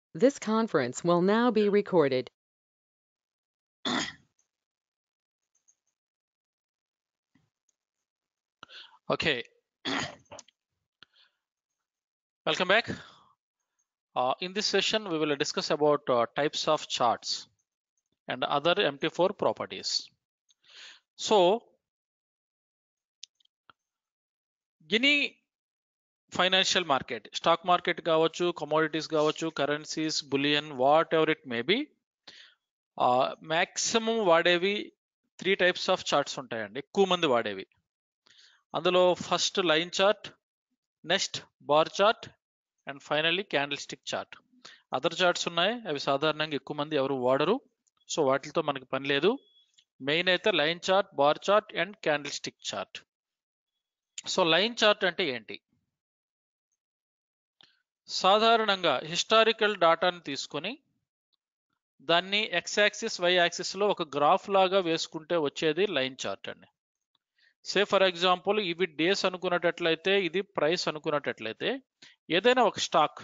This conference will now be recorded. Okay. Welcome back. Uh, in this session, we will discuss about uh, types of charts and other MT4 properties. So, any financial market stock market కావచ్చు commodities కావచ్చు currencies bullion whatever it may be maximum వాడేవి three types of charts ఉంటాయండి ఎక్కువ మంది వాడేవి అందులో first line chart next bar chart and finally candlestick chart other charts ఉన్నాయి అవి సాధారణంగా ఎక్కువ మంది ఎవరు వాడరు సో వాటితో మనకి పని లేదు మెయిన్ అయితే line chart bar chart and candlestick chart so line chart అంటే ఏంటి సాధారణంగా హిస్టారికల్ డాటాని తీసుకొని దాన్ని ఎక్స్ యాక్సిస్ వై యాక్సిస్ లో ఒక గ్రాఫ్ లాగా వేసుకుంటే వచ్చేది లైన్ చార్ట్ అండి సే ఫర్ ఎగ్జాంపుల్ ఇవి డేస్ అనుకున్నట్లయితే ఇది ప్రైస్ అనుకున్నట్లయితే ఏదైనా ఒక స్టాక్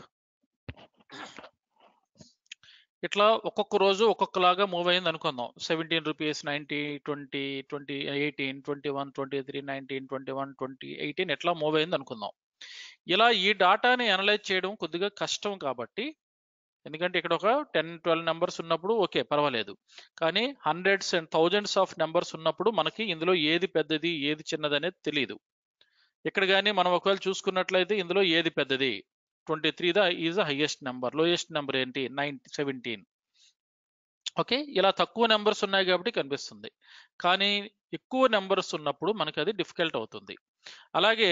ఇట్లా ఒక్కొక్క రోజు ఒక్కొక్కలాగా మూవ్ అయింది అనుకుందాం seventeen rupees ninety twenty twenty eighteen twenty one twenty three nineteen twenty one twenty eighteen ఎట్లా మూవ్ అయింది అనుకుందాం ఇలా ఈ డాటాని అనలైజ్ చేయడం కొద్దిగా కష్టం కాబట్టి ఎందుకంటే ఇక్కడ ఒక టెన్ ట్వెల్వ్ నెంబర్స్ ఉన్నప్పుడు ఓకే పర్వాలేదు కానీ hundreds and thousands of numbers ఉన్నప్పుడు మనకి ఇందులో ఏది పెద్దది ఏది చిన్నది అనేది తెలియదు ఇక్కడ కానీ మనం ఒకవేళ చూసుకున్నట్లయితే ఇందులో ఏది పెద్దది twenty three the is the highest number lowest number ఏంటి నైన్ సెవెంటీన్ ఓకే ఇలా తక్కువ నెంబర్స్ ఉన్నాయి కాబట్టి కనిపిస్తుంది కానీ ఎక్కువ నెంబర్స్ ఉన్నప్పుడు మనకి అది డిఫికల్ట్ అవుతుంది అలాగే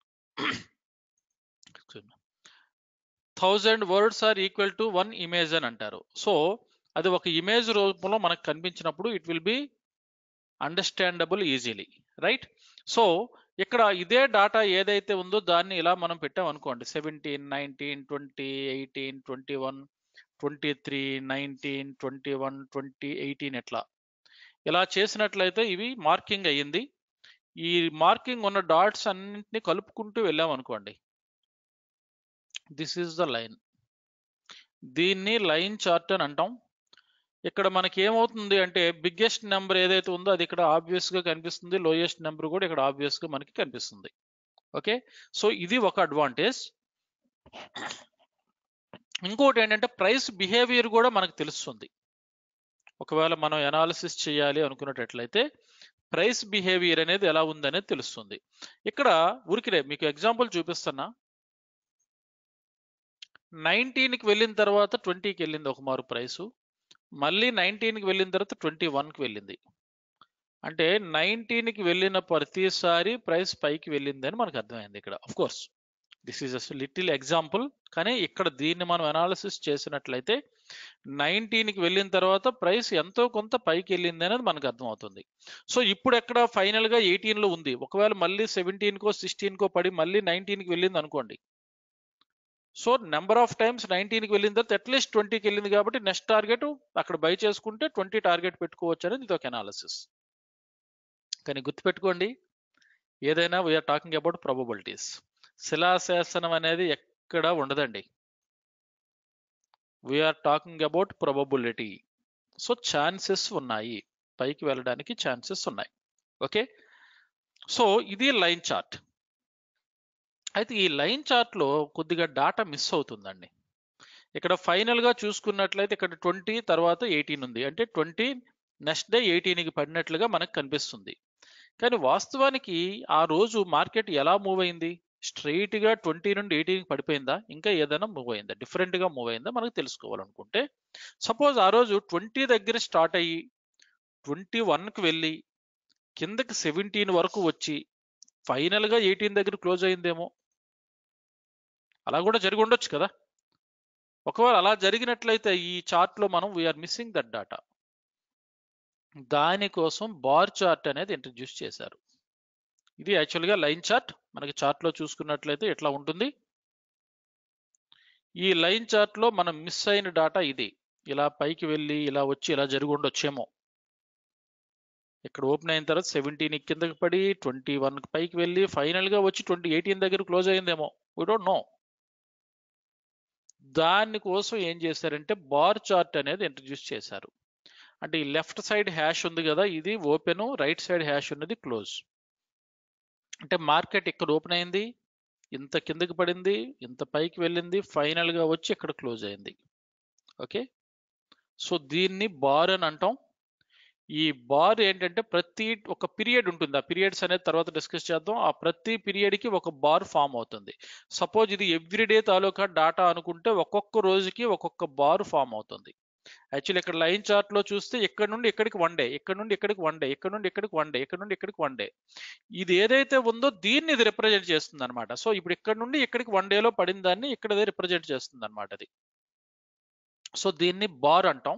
thousand words are equal to one image అని అంటారు సో అది ఒక ఇమేజ్ రూపంలో మనకు కనిపించినప్పుడు it will be understandable easily right so ఇక్కడ ఇదే డాటా ఏదైతే ఉందో దాన్ని ఇలా మనం పెట్టాం అనుకోండి seventeen nineteen twenty eighteen twenty one twenty three nineteen twenty one twenty eighteen ఎట్లా ఇలా చేసినట్లయితే ఇవి మార్కింగ్ అయ్యింది ఈ మార్కింగ్ ఉన్న డాట్స్ అన్నింటినీ కలుపుకుంటూ వెళ్ళాం అనుకోండి దిస్ ఈజ్ ద లైన్ దీన్ని లైన్ చార్ట్ అని అంటాం ఇక్కడ మనకి ఏమవుతుంది అంటే బిగ్గెస్ట్ నెంబర్ ఏదైతే ఉందో అది ఇక్కడ ఆబ్వియస్ గా కనిపిస్తుంది లోయెస్ట్ నెంబర్ కూడా ఇక్కడ ఆబ్వియస్ గా మనకి కనిపిస్తుంది ఓకే సో ఇది ఒక అడ్వాంటేజ్ ఇంకోటి ఏంటంటే ప్రైస్ బిహేవియర్ కూడా మనకు తెలుస్తుంది ఒకవేళ మనం ఎనాలిసిస్ చేయాలి అనుకున్నట్లయితే ప్రైస్ బిహేవియర్ అనేది ఎలా ఉందనేది తెలుస్తుంది ఇక్కడ ఊరికినే మీకు ఎగ్జాంపుల్ చూపిస్తున్నా నైన్టీన్కి వెళ్ళిన తర్వాత ట్వంటీకి వెళ్ళింది ఒక మారు ప్రైసు మళ్ళీ నైన్టీన్కి వెళ్ళిన తర్వాత ట్వంటీ వన్కి వెళ్ళింది అంటే నైన్టీన్కి వెళ్ళిన ప్రతిసారి ప్రైస్ పైకి వెళ్ళింది అని మనకు అర్థమైంది ఇక్కడ of course this is as little example కానీ ఇక్కడ దీన్ని మనం అనాలిసిస్ చేసినట్లయితే నైన్టీన్కి వెళ్ళిన తర్వాత ప్రైస్ ఎంతో కొంత పైకి వెళ్ళింది అనేది మనకు అర్థమవుతుంది సో ఇప్పుడు ఎక్కడ ఫైనల్గా ఎయిటీన్లో ఉంది ఒకవేళ మళ్ళీ సెవెంటీన్కో సిక్స్టీన్కో పడి మళ్ళీ నైన్టీన్కి వెళ్ళింది అనుకోండి సో నెంబర్ ఆఫ్ టైమ్స్ నైన్టీన్కి వెళ్ళిన తర్వాత అట్లీస్ట్ ట్వంటీకి వెళ్ళింది కాబట్టి నెక్స్ట్ టార్గెట్ అక్కడ బై చేసుకుంటే ట్వంటీ టార్గెట్ పెట్టుకోవచ్చు అనేది ఇది ఒక అనాలిసిస్ కానీ గుర్తుపెట్టుకోండి ఏదైనా వీఆర్ టాకింగ్ అబౌట్ ప్రాబబిలిటీస్ శిలాశాసనం అనేది ఎక్కడ ఉండదండి we are talking about probability so chances ఉన్నాయి పైకి వెళ్ళడానికి ఛాన్సెస్ ఉన్నాయి ఓకే సో ఇది లైన్ చార్ట్ అయితే ఈ లైన్ చార్ట్ లో కొద్దిగా డాటా మిస్ అవుతుందండి ఇక్కడ ఫైనల్ గా చూసుకున్నట్లయితే ఇక్కడ ట్వంటీ తర్వాత ఎయిటీన్ ఉంది అంటే ట్వంటీ నెక్స్ట్ డే ఎయిటీన్కి పడినట్లుగా మనకు కనిపిస్తుంది కానీ వాస్తవానికి ఆ రోజు మార్కెట్ ఎలా మూవ్ అయింది స్ట్రైట్ గా ట్వంటీ నుండి ఎయిటీన్కి పడిపోయిందా ఇంకా ఏదైనా మూవ్ అయిందా డిఫరెంట్ గా మూవ్ అయిందా మనకు తెలుసుకోవాలనుకుంటే సపోజ్ ఆ రోజు ట్వంటీ దగ్గర స్టార్ట్ అయ్యి ట్వంటీ వన్కి వెళ్ళి కిందకి సెవెంటీన్ వరకు వచ్చి ఫైనల్ గా ఎయిటీన్ దగ్గర క్లోజ్ అయిందేమో అలా కూడా జరిగి ఉండొచ్చు కదా ఒకవేళ అలా జరిగినట్లయితే ఈ చార్ట్ లో మనం వీఆర్ మిస్సింగ్ దట్ డాటా దానికోసం బార్ చార్ట్ అనేది ఇంట్రడ్యూస్ చేశారు ఇది యాక్చువల్గా లైన్ చార్ట్ మనకి చార్ట్ లో చూసుకున్నట్లయితే ఎట్లా ఉంటుంది ఈ లైన్ చార్ట్ లో మనం మిస్ అయిన డాటా ఇది ఇలా పైకి వెళ్ళి ఇలా వచ్చి ఇలా జరిగి ఉండొచ్చేమో ఇక్కడ ఓపెన్ అయిన తర్వాత సెవెంటీన్ కిందకి పడి ట్వంటీ వన్ పైకి వెళ్ళి ఫైనల్ గా వచ్చి ట్వంటీ ఎయిటీన్ దగ్గర క్లోజ్ అయిందేమో వీ డోంట్ నో దానికోసం ఏం చేశారంటే బార్ చార్ట్ అనేది ఇంట్రడ్యూస్ చేశారు అంటే ఈ లెఫ్ట్ సైడ్ హ్యాష్ ఉంది కదా ఇది ఓపెన్ రైట్ సైడ్ హ్యాష్ ఉన్నది క్లోజ్ అంటే మార్కెట్ ఇక్కడ ఓపెన్ అయింది ఇంత కిందకి పడింది ఇంత పైకి వెళ్ళింది ఫైనల్ గా వచ్చి ఇక్కడ క్లోజ్ అయింది ఓకే సో దీన్ని బార్ అని అంటాం ఈ బార్ ఏంటంటే ప్రతి ఒక పీరియడ్ ఉంటుంది ఆ పీరియడ్స్ అనేది తర్వాత డిస్కస్ చేద్దాం ఆ ప్రతి పీరియడ్ కి ఒక బార్ ఫామ్ అవుతుంది సపోజ్ ఇది ఎవ్రీడే తాలూకా డాటా అనుకుంటే ఒక్కొక్క రోజుకి ఒక్కొక్క బార్ ఫామ్ అవుతుంది యాక్చువల్లీ ఇక్కడ లైన్ చార్ట్ లో చూస్తే ఇక్కడ నుండి ఇక్కడికి వన్ డే ఇక్కడ నుండి ఇక్కడికి వన్ డే ఇక్కడ నుండి ఇక్కడికి వన్ డే ఇక్కడ నుండి ఇక్కడికి వన్ డే ఇది ఏదైతే ఉందో దీన్ని ఇది రిప్రజెంట్ చేస్తుంది అనమాట సో ఇప్పుడు ఇక్కడ నుండి ఇక్కడికి వన్ డేలో పడిన దాన్ని ఇక్కడ రిప్రజెంట్ చేస్తుంది అనమాట అది సో దీన్ని బార్ అంటాం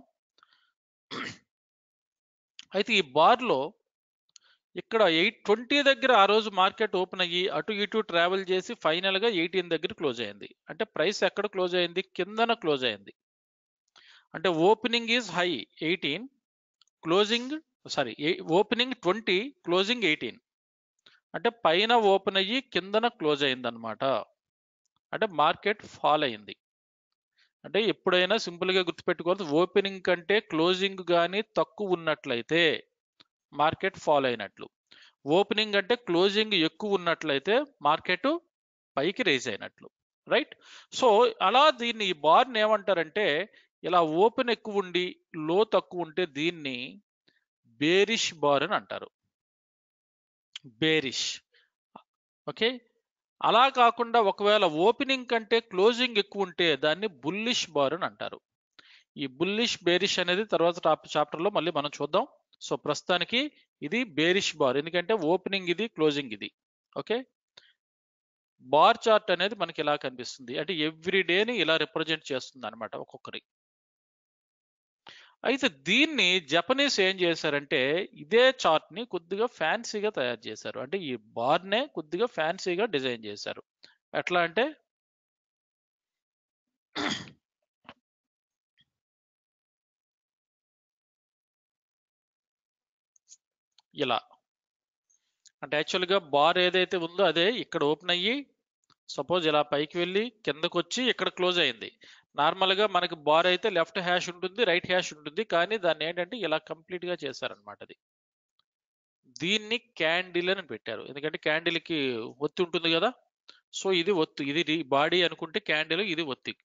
అయితే ఈ బార్లో ఇక్కడ ఎయిట్ ట్వంటీ దగ్గర ఆ రోజు మార్కెట్ ఓపెన్ అయ్యి అటు ఇటు ట్రావెల్ చేసి ఫైనల్ గా ఎయిటీన్ దగ్గర క్లోజ్ అయింది అంటే ప్రైస్ ఎక్కడ క్లోజ్ అయింది కిందన క్లోజ్ అయింది అంటే opening is high eighteen closing sorry opening twenty closing eighteen అంటే పైన ఓపెన్ అయ్యి కిందన క్లోజ్ అయింది అనమాట అంటే మార్కెట్ ఫాల్ అయింది అంటే ఎప్పుడైనా సింపుల్ గా గుర్తుపెట్టుకోవాలి ఓపెనింగ్ కంటే క్లోజింగ్ కానీ తక్కువ ఉన్నట్లయితే మార్కెట్ ఫాల్ అయినట్లు ఓపెనింగ్ అంటే క్లోజింగ్ ఎక్కువ ఉన్నట్లయితే మార్కెట్ పైకి రేజ్ అయినట్లు రైట్ సో అలా దీన్ని ఈ బార్ని ఏమంటారంటే ఇలా ఓపెన్ ఎక్కువ ఉండి లో తక్కువ ఉంటే దీన్ని బేరిష్ బార్ అని అంటారు బేరిష్ ఓకే అలా కాకుండా ఒకవేళ ఓపెనింగ్ కంటే క్లోజింగ్ ఎక్కువ ఉంటే దాన్ని బుల్లిష్ బార్ అని అంటారు ఈ బుల్లిష్ బేరిష్ అనేది తర్వాత చాప్టర్ లో మళ్ళీ మనం చూద్దాం సో ప్రస్తుతానికి ఇది బేరిష్ బార్ ఎందుకంటే ఓపెనింగ్ ఇది క్లోజింగ్ ఇది ఓకే బార్ చార్ట్ అనేది మనకి ఇలా కనిపిస్తుంది అంటే ఎవ్రీ డేని ఇలా రిప్రజెంట్ చేస్తుంది అనమాట ఒక్కొక్కరి అయితే దీన్ని జపనీస్ ఏం చేశారంటే ఇదే చార్ట్ ని కొద్దిగా ఫ్యాన్సీగా తయారు చేశారు అంటే ఈ బార్ నే కొద్దిగా ఫ్యాన్సీగా డిజైన్ చేశారు ఎట్లా అంటే ఇలా అంటే యాక్చువల్గా బార్ ఏదైతే ఉందో అదే ఇక్కడ ఓపెన్ అయ్యి సపోజ్ ఇలా పైకి వెళ్ళి కిందకు వచ్చి ఇక్కడ క్లోజ్ అయింది నార్మల్గా మనకి బార్ అయితే లెఫ్ట్ హ్యాష్ ఉంటుంది రైట్ హ్యాష్ ఉంటుంది కానీ దాన్ని ఏంటంటే ఇలా కంప్లీట్ గా చేశారనమాట అది దీన్ని క్యాండిల్ అని పెట్టారు ఎందుకంటే క్యాండిల్ కి ఒత్తి ఉంటుంది కదా సో ఇది ఒత్తు ఇది బాడీ అనుకుంటే క్యాండిల్ ఇది ఒత్తి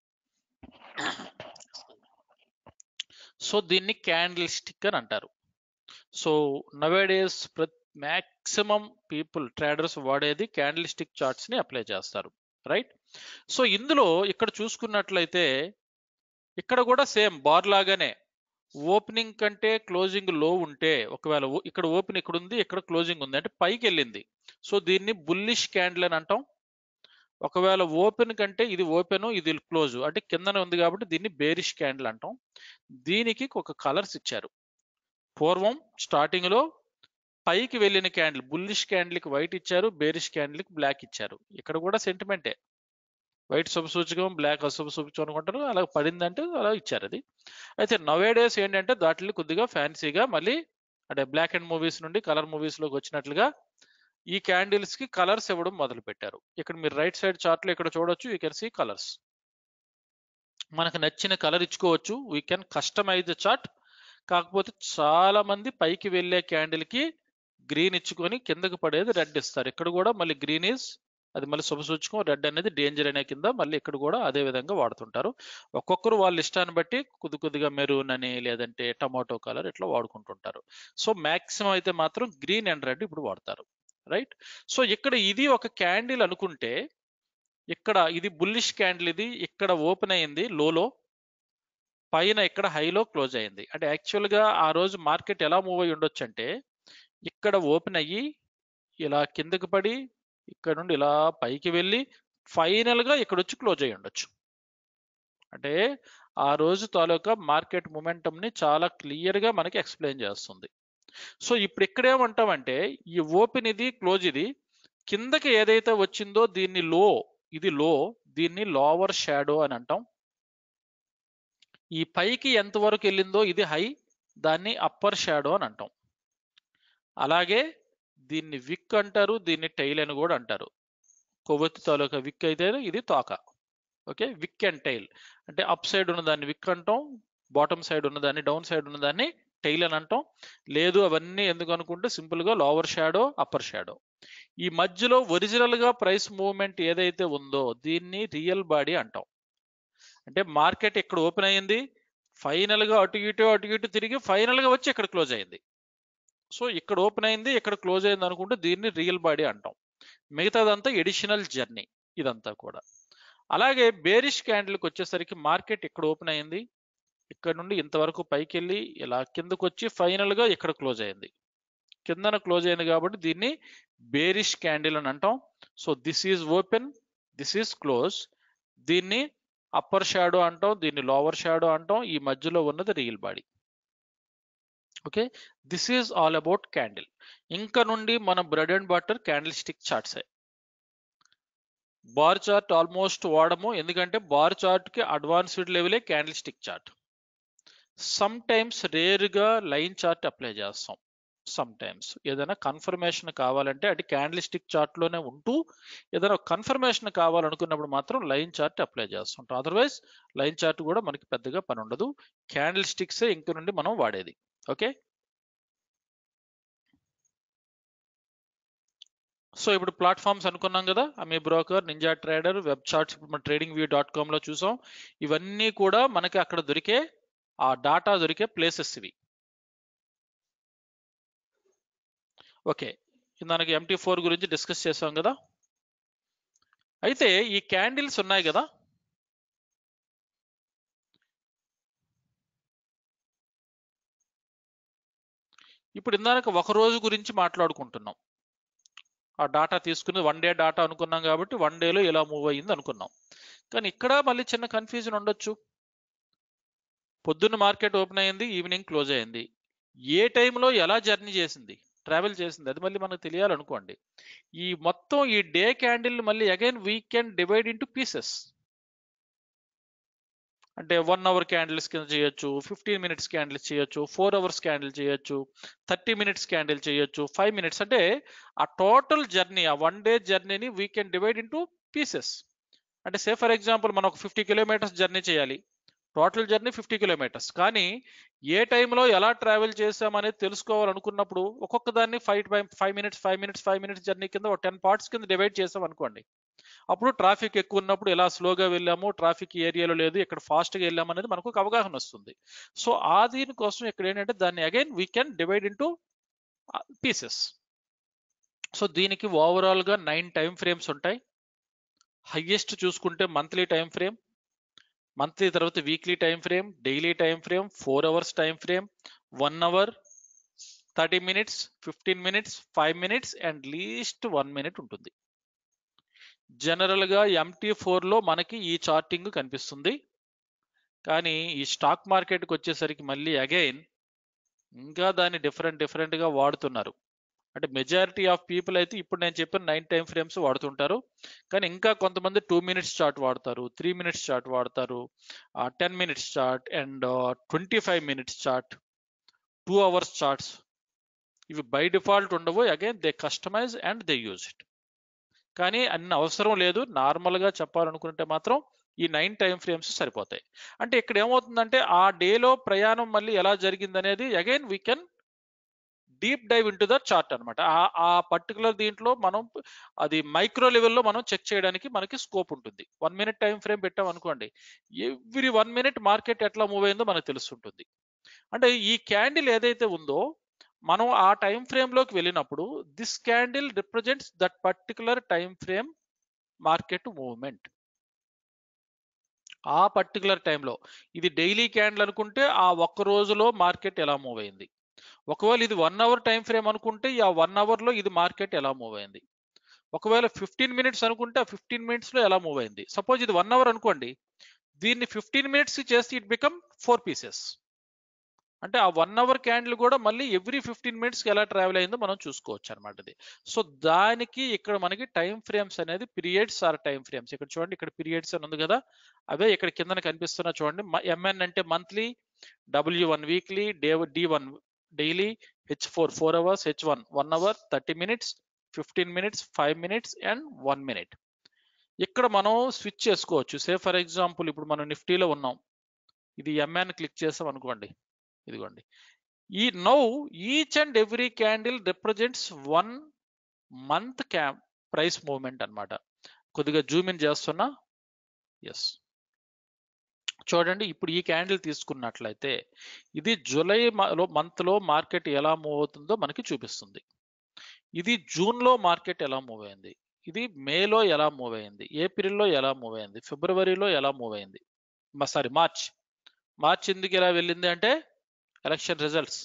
సో దీన్ని క్యాండిల్ స్టిక్ అని అంటారు so nowadays maximum people traders వాడేది క్యాండిల్ స్టిక్ చార్ట్స్ ని అప్లై చేస్తారు రైట్ సో ఇందులో ఇక్కడ చూసుకున్నట్లయితే ఇక్కడ కూడా సేమ్ బార్ లాగానే ఓపెనింగ్ కంటే క్లోజింగ్ లో ఉంటే ఒకవేళ ఓ- ఇక్కడ ఓపెన్ ఇక్కడ ఉంది ఇక్కడ క్లోజింగ్ ఉంది అంటే పైకి వెళ్ళింది సో దీన్ని బుల్లిష్ క్యాండిల్ అని అంటాం ఒకవేళ ఓపెన్ కంటే ఇది ఓపెన్ ఇది క్లోజ్ అంటే కిందనే ఉంది కాబట్టి దీన్ని బేరిష్ క్యాండిల్ అంటాం దీనికి ఒక కలర్స్ ఇచ్చారు పూర్వం స్టార్టింగ్ లో పైకి వెళ్ళిన క్యాండిల్ బుల్లిష్ క్యాండిల్ కి వైట్ ఇచ్చారు బేరిష్ క్యాండిల్ కి బ్లాక్ ఇచ్చారు ఇక్కడ కూడా సెంటిమెంటే వైట్ శుభ సూచకం బ్లాక్ అశుభ సూచకం అనుకుంటారు అలా పడిందంటే అలా ఇచ్చారు అది అయితే నవేడేస్ ఏంటంటే దాటిని కొద్దిగా ఫ్యాన్సీగా మళ్ళీ అంటే బ్లాక్ అండ్ మూవీస్ నుండి కలర్ మూవీస్ లోకి వచ్చినట్లుగా ఈ క్యాండిల్స్ కి కలర్స్ ఇవ్వడం మొదలు పెట్టారు ఇక్కడ మీరు రైట్ సైడ్ చార్ట్ లో ఇక్కడ చూడొచ్చు యూ కెన్ సీ కలర్స్ మనకు నచ్చిన కలర్ ఇచ్చుకోవచ్చు we can customise the chart కాకపోతే చాలా మంది పైకి వెళ్ళే క్యాండిల్ కి గ్రీన్ ఇచ్చుకొని కిందకి పడేది రెడ్ ఇస్తారు ఇక్కడ కూడా మళ్ళీ గ్రీన్ ఈజ్ అది మళ్ళీ శుభ సూచకం రెడ్ అనేది డేంజర్ అనే కింద మళ్ళీ ఇక్కడ కూడా అదే విధంగా వాడుతుంటారు ఒక్కొక్కరు వాళ్ళ ఇష్టాన్ని బట్టి కొద్ది కొద్దిగా మెరూన్ అని లేదంటే టమాటో కలర్ ఇట్లా వాడుకుంటుంటారు సో మాక్సిమం అయితే మాత్రం గ్రీన్ అండ్ రెడ్ ఇప్పుడు వాడతారు రైట్ సో ఇక్కడ ఇది ఒక క్యాండిల్ అనుకుంటే ఇక్కడ ఇది బుల్లిష్ క్యాండిల్ ఇది ఇక్కడ ఓపెన్ అయింది లోలో పైన ఇక్కడ హైలో క్లోజ్ అయింది అంటే యాక్చువల్ గా ఆ రోజు మార్కెట్ ఎలా మూవ్ అయ్యి ఉండొచ్చు అంటే ఇక్కడ ఓపెన్ అయ్యి ఇలా కిందకి పడి ఇక్కడ నుండి ఇలా పైకి వెళ్ళి ఫైనల్ గా ఇక్కడ వచ్చి క్లోజ్ అయ్యి ఉండొచ్చు అంటే ఆ రోజు తాలూకా మార్కెట్ మొమెంటమ్ ని చాలా క్లియర్ గా మనకి ఎక్స్ప్లెయిన్ చేస్తుంది సో ఇప్పుడు ఇక్కడ ఏమంటామంటే ఈ ఓపెన్ ఇది క్లోజ్ ఇది కిందకి ఏదైతే వచ్చిందో దీన్ని లో ఇది లో దీన్ని లోవర్ షాడో అని అంటాం ఈ పైకి ఎంత వరకు వెళ్ళిందో ఇది హై దాన్ని అప్పర్ షాడో అని అంటాం అలాగే దీన్ని విక్ అంటారు దీన్ని టైల్ అని కూడా అంటారు కొవ్వొత్తి తాలూకా విక్ అయితే ఇది తోక ఓకే విక్ అండ్ టైల్ అంటే అప్ సైడ్ ఉన్నదాన్ని విక్ అంటాం బాటమ్ సైడ్ ఉన్నదాన్ని డౌన్ సైడ్ ఉన్నదాన్ని టైల్ అని అంటాం లేదు అవన్నీ ఎందుకు అనుకుంటే సింపుల్ గా లోవర్ షాడో అప్పర్ షాడో ఈ మధ్యలో ఒరిజినల్ గా ప్రైస్ మూవ్మెంట్ ఏదైతే ఉందో దీన్ని రియల్ బాడీ అంటాం అంటే మార్కెట్ ఇక్కడ ఓపెన్ అయ్యింది ఫైనల్ గా అటు ఇటు అటు ఇటు తిరిగి ఫైనల్ గా వచ్చి ఇక్కడ క్లోజ్ అయింది సో ఇక్కడ ఓపెన్ అయింది ఇక్కడ క్లోజ్ అయింది అనుకుంటే దీన్ని రియల్ బాడీ అంటాం మిగతాదంతా ఎడిషనల్ జర్నీ ఇదంతా కూడా అలాగే బేరిష్ క్యాండిల్కి వచ్చేసరికి మార్కెట్ ఇక్కడ ఓపెన్ అయింది ఇక్కడ నుండి ఇంతవరకు పైకి వెళ్ళి ఇలా కిందకు వచ్చి ఫైనల్ గా ఇక్కడ క్లోజ్ అయింది కిందన క్లోజ్ అయింది కాబట్టి దీన్ని బేరిష్ క్యాండిల్ అని అంటాం so this is open this is close దీన్ని అప్పర్ షాడో అంటాం దీన్ని లోవర్ షాడో అంటాం ఈ మధ్యలో ఉన్నది real body okay this is all about candle ఇంకా నుండి మన bread and butter candlestick చార్ట్సే బార్ చార్ట్ ఆల్మోస్ట్ వాడము ఎందుకంటే బార్ చార్ట్ కి అడ్వాన్స్డ్ లెవెలే candlestick chart sometimes రేర్గా లైన్ చార్ట్ అప్లై చేస్తాం సమ్ టైమ్స్ ఏదైనా కన్ఫర్మేషన్ కావాలంటే అది క్యాండిల్ స్టిక్ చార్ట్ లోనే ఉంటూ ఏదైనా కన్ఫర్మేషన్ కావాలనుకున్నప్పుడు మాత్రం లైన్ చార్ట్ అప్లై చేస్తుంటాం అదర్వైజ్ లైన్ చార్ట్ కూడా మనకి పెద్దగా పని ఉండదు క్యాండిల్ స్టిక్సే ఇంక నుండి మనం వాడేది ఓకే సో ఇప్పుడు ప్లాట్ఫామ్స్ అనుకున్నాం కదా AmiBroker NinjaTrader web charts ఇప్పుడు మన ట్రేడింగ్ వ్యూ డాట్ కామ్లో చూసాం ఇవన్నీ కూడా మనకి అక్కడ దొరికే ఆ డాటా దొరికే ప్లేసెస్ ఇవి ఓకే దానికి ఎంటీ ఫోర్ గురించి డిస్కస్ చేసాం కదా అయితే ఈ క్యాండిల్స్ ఉన్నాయి కదా ఇప్పుడు ఇందాక ఒక రోజు గురించి మాట్లాడుకుంటున్నాం ఆ డాటా తీసుకుని వన్ డే డాటా అనుకున్నాం కాబట్టి వన్ డేలో ఇలా మూవ్ అయ్యింది అనుకున్నాం కానీ ఇక్కడ మళ్ళీ చిన్న కన్ఫ్యూజన్ ఉండొచ్చు పొద్దున్న మార్కెట్ ఓపెన్ అయ్యింది ఈవినింగ్ క్లోజ్ అయ్యింది ఏ టైంలో ఎలా జర్నీ చేసింది ట్రావెల్ చేసింది అది మళ్ళీ మనకు తెలియాలనుకోండి ఈ మొత్తం ఈ డే క్యాండిల్ మళ్ళీ again we can divide into pieces అంటే వన్ అవర్ క్యాండిల్స్ కింద చేయొచ్చు ఫిఫ్టీన్ మినిట్స్ క్యాండిల్స్ చేయొచ్చు ఫోర్ అవర్స్ క్యాండిల్ చేయొచ్చు థర్టీ మినిట్స్ క్యాండిల్ చేయొచ్చు ఫైవ్ మినిట్స్ అంటే ఆ టోటల్ జర్నీ ఆ వన్ డే జర్నీని we can divide into pieces అంటే సే ఫర్ ఎగ్జాంపుల్ మనం ఒక ఫిఫ్టీ కిలోమీటర్స్ జర్నీ చేయాలి టోటల్ జర్నీ ఫిఫ్టీ కిలోమీటర్స్ కానీ ఏ టైంలో ఎలా ట్రావెల్ చేసామనేది తెలుసుకోవాలనుకున్నప్పుడు ఒక్కొక్క దాన్ని five five minutes five minutes five minutes journey కింద ఒక టెన్ పార్ట్స్ కింద డివైడ్ చేసాం అనుకోండి అప్పుడు ట్రాఫిక్ ఎక్కువ ఉన్నప్పుడు ఎలా స్లోగా వెళ్ళాము ట్రాఫిక్ ఏరియాలో లేదు ఇక్కడ ఫాస్ట్గా వెళ్ళాము అనేది మనకు ఒక అవగాహన వస్తుంది సో ఆ దీనికోసం ఇక్కడ ఏంటంటే దాన్ని again we can divide into pieces so దీనికి ఓవరాల్గా నైన్ టైం ఫ్రేమ్స్ ఉంటాయి హయ్యెస్ట్ చూసుకుంటే మంత్లీ టైం ఫ్రేమ్ మంత్లీ తర్వాత weekly time frame daily time frame four hours time frame one hour thirty minutes fifteen minutes five minutes and least one minute ఉంటుంది జనరల్గా empty ఫోర్లో మనకి ఈ charting కనిపిస్తుంది కానీ ఈ స్టాక్ మార్కెట్కి వచ్చేసరికి మళ్ళీ అగైన్ ఇంకా దాన్ని డిఫరెంట్ డిఫరెంట్గా వాడుతున్నారు అంటే మెజారిటీ ఆఫ్ పీపుల్ అయితే ఇప్పుడు నేను చెప్పిన నైన్ టైం ఫ్రేమ్స్ వాడుతుంటారు కానీ ఇంకా కొంతమంది టూ మినిట్స్ చార్ట్ వాడతారు త్రీ మినిట్స్ చార్ట్ వాడతారు ten minutes chart and twenty five minutes chart two hours charts ఇవి బై డిఫాల్ట్ ఉండవు again they customise and they use it కానీ అన్ని అవసరం లేదు నార్మల్గా చెప్పాలనుకుంటే మాత్రం ఈ నైన్ టైం ఫ్రేమ్స్ సరిపోతాయి అంటే ఇక్కడ ఏమవుతుందంటే ఆ డేలో ప్రయాణం మళ్ళీ ఎలా జరిగింది అనేది again we can deep dive into the chart అనమాట ఆ పర్టికులర్ దీంట్లో మనం అది మైక్రో లెవెల్లో మనం చెక్ చేయడానికి మనకి స్కోప్ ఉంటుంది వన్ మినిట్ టైం ఫ్రేమ్ పెట్టాం అనుకోండి ఎవ్రీ వన్ మినిట్ మార్కెట్ ఎట్లా మూవ్ అయిందో మనకు తెలుస్తుంటుంది అంటే ఈ క్యాండిల్ ఏదైతే ఉందో మనం ఆ టైం ఫ్రేమ్ లోకి వెళ్ళినప్పుడు this candle represents that particular time frame market movement ఆ పర్టికులర్ టైంలో ఇది డైలీ క్యాండిల్ అనుకుంటే ఆ ఒక్క రోజులో మార్కెట్ ఎలా మూవ్ అయింది ఒకవేళ ఇది వన్ అవర్ టైం ఫ్రేమ్ అనుకుంటే ఆ వన్ అవర్లో ఇది మార్కెట్ ఎలా మూవ్ అయింది ఒకవేళ ఫిఫ్టీన్ మినిట్స్ అనుకుంటే ఆ ఫిఫ్టీన్ మినిట్స్లో ఎలా మూవ్ అయింది సపోజ్ ఇది వన్ అవర్ అనుకోండి దీన్ని ఫిఫ్టీన్ మినిట్స్ చేస్తే ఇట్ బికమ్ ఫోర్ పీసెస్ అంటే ఆ వన్ అవర్ క్యాండిల్ కూడా మళ్ళీ ఎవ్రీ ఫిఫ్టీన్ మినిట్స్కి ఎలా ట్రావెల్ అయిందో మనం చూసుకోవచ్చు అనమాట ఇది సో దానికి ఇక్కడ మనకి టైం ఫ్రేమ్స్ అనేది పీరియడ్స్ ఆర్ టైం ఫ్రేమ్స్ ఇక్కడ చూడండి ఇక్కడ పీరియడ్స్ అని ఉంది కదా అవే ఇక్కడ కిందన కనిపిస్తున్నా చూడండి ఎంఎన్ అంటే monthly W one weekly day D one daily H four four hours H one one hour thirty minutes fifteen minutes five minutes and one minute ఇక్కడ మనం స్విచ్ చేసుకోవచ్చు సే ఫర్ ఎగ్జాంపుల్ ఇప్పుడు మనం నిఫ్టీలో ఉన్నాం ఇది ఎంఎన్ క్లిక్ చేసాం అనుకోండి ఇదిగోండి ఈ now each and every candle represents one month క్యాం ప్రైస్ మూవ్మెంట్ అన్నమాట కొద్దిగా జూమ్ ఇన్ చేస్తున్నా ఎస్ చూడండి ఇప్పుడు ఈ క్యాండిల్ తీసుకున్నట్లయితే ఇది జూలై మంత్ లో మార్కెట్ ఎలా మూవ్ అవుతుందో మనకి చూపిస్తుంది ఇది జూన్ లో మార్కెట్ ఎలా మూవ్ అయింది ఇది మేలో ఎలా మూవ్ అయింది ఏప్రిల్లో ఎలా మూవ్ అయింది ఫిబ్రవరిలో ఎలా మూవ్ అయింది సారీ మార్చ్ మార్చ్ ఎందుకు ఎలా వెళ్ళింది అంటే ఎలక్షన్ రిజల్ట్స్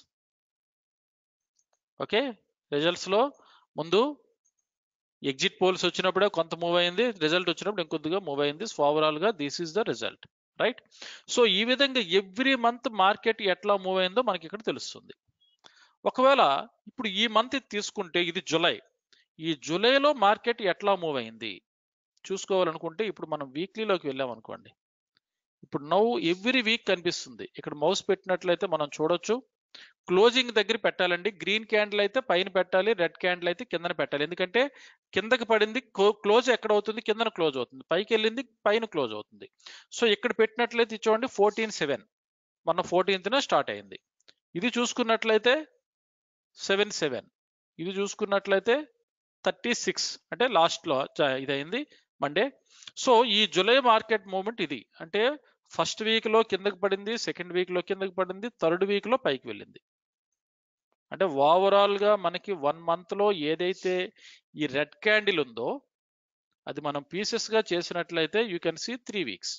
ఓకే రిజల్ట్స్ లో ముందు ఎగ్జిట్ పోల్స్ వచ్చినప్పుడే కొంత మూవ్ అయింది రిజల్ట్ వచ్చినప్పుడు ఇంకొద్దిగా మూవ్ అయింది సో ఓవరాల్ గా this is the result right so ఈ విధంగా ఎవ్రీ మంత్ మార్కెట్ ఎట్లా మూవ్ అయిందో మనకి ఇక్కడ తెలుస్తుంది ఒకవేళ ఇప్పుడు ఈ మంత్ తీసుకుంటే ఇది జులై ఈ జూలైలో మార్కెట్ ఎట్లా మూవ్ అయింది చూసుకోవాలనుకుంటే ఇప్పుడు మనం వీక్లీలోకి వెళ్ళాం అనుకోండి ఇప్పుడు నవ్వు ఎవ్రీ వీక్ కనిపిస్తుంది ఇక్కడ మౌస్ పెట్టినట్లయితే మనం చూడొచ్చు క్లోజింగ్ దగ్గర పెట్టాలండి గ్రీన్ క్యాండిల్ అయితే పైన పెట్టాలి రెడ్ క్యాండిల్ అయితే కిందన పెట్టాలి ఎందుకంటే కిందకి పడింది క్లోజ్ ఎక్కడ అవుతుంది కిందన క్లోజ్ అవుతుంది పైకి వెళ్ళింది పైన క్లోజ్ అవుతుంది సో ఇక్కడ పెట్టినట్లయితే చూడండి ఫోర్టీన్ సెవెన్ మొన్న ఫోర్టీన్త్న స్టార్ట్ అయింది ఇది చూసుకున్నట్లయితే సెవెన్ సెవెన్ ఇది చూసుకున్నట్లయితే థర్టీ సిక్స్ అంటే లాస్ట్లో ఇదైంది మండే సో ఈ జూలై మార్కెట్ మూమెంట్ ఇది అంటే ఫస్ట్ వీక్ లో కిందకి పడింది సెకండ్ వీక్ లో కిందకి పడింది థర్డ్ వీక్ లో పైకి వెళ్ళింది అంటే ఓవరాల్ గా మనకి వన్ మంత్ లో ఏదైతే ఈ రెడ్ క్యాండిల్ ఉందో అది మనం పీసెస్ గా చేసినట్లయితే you can see three weeks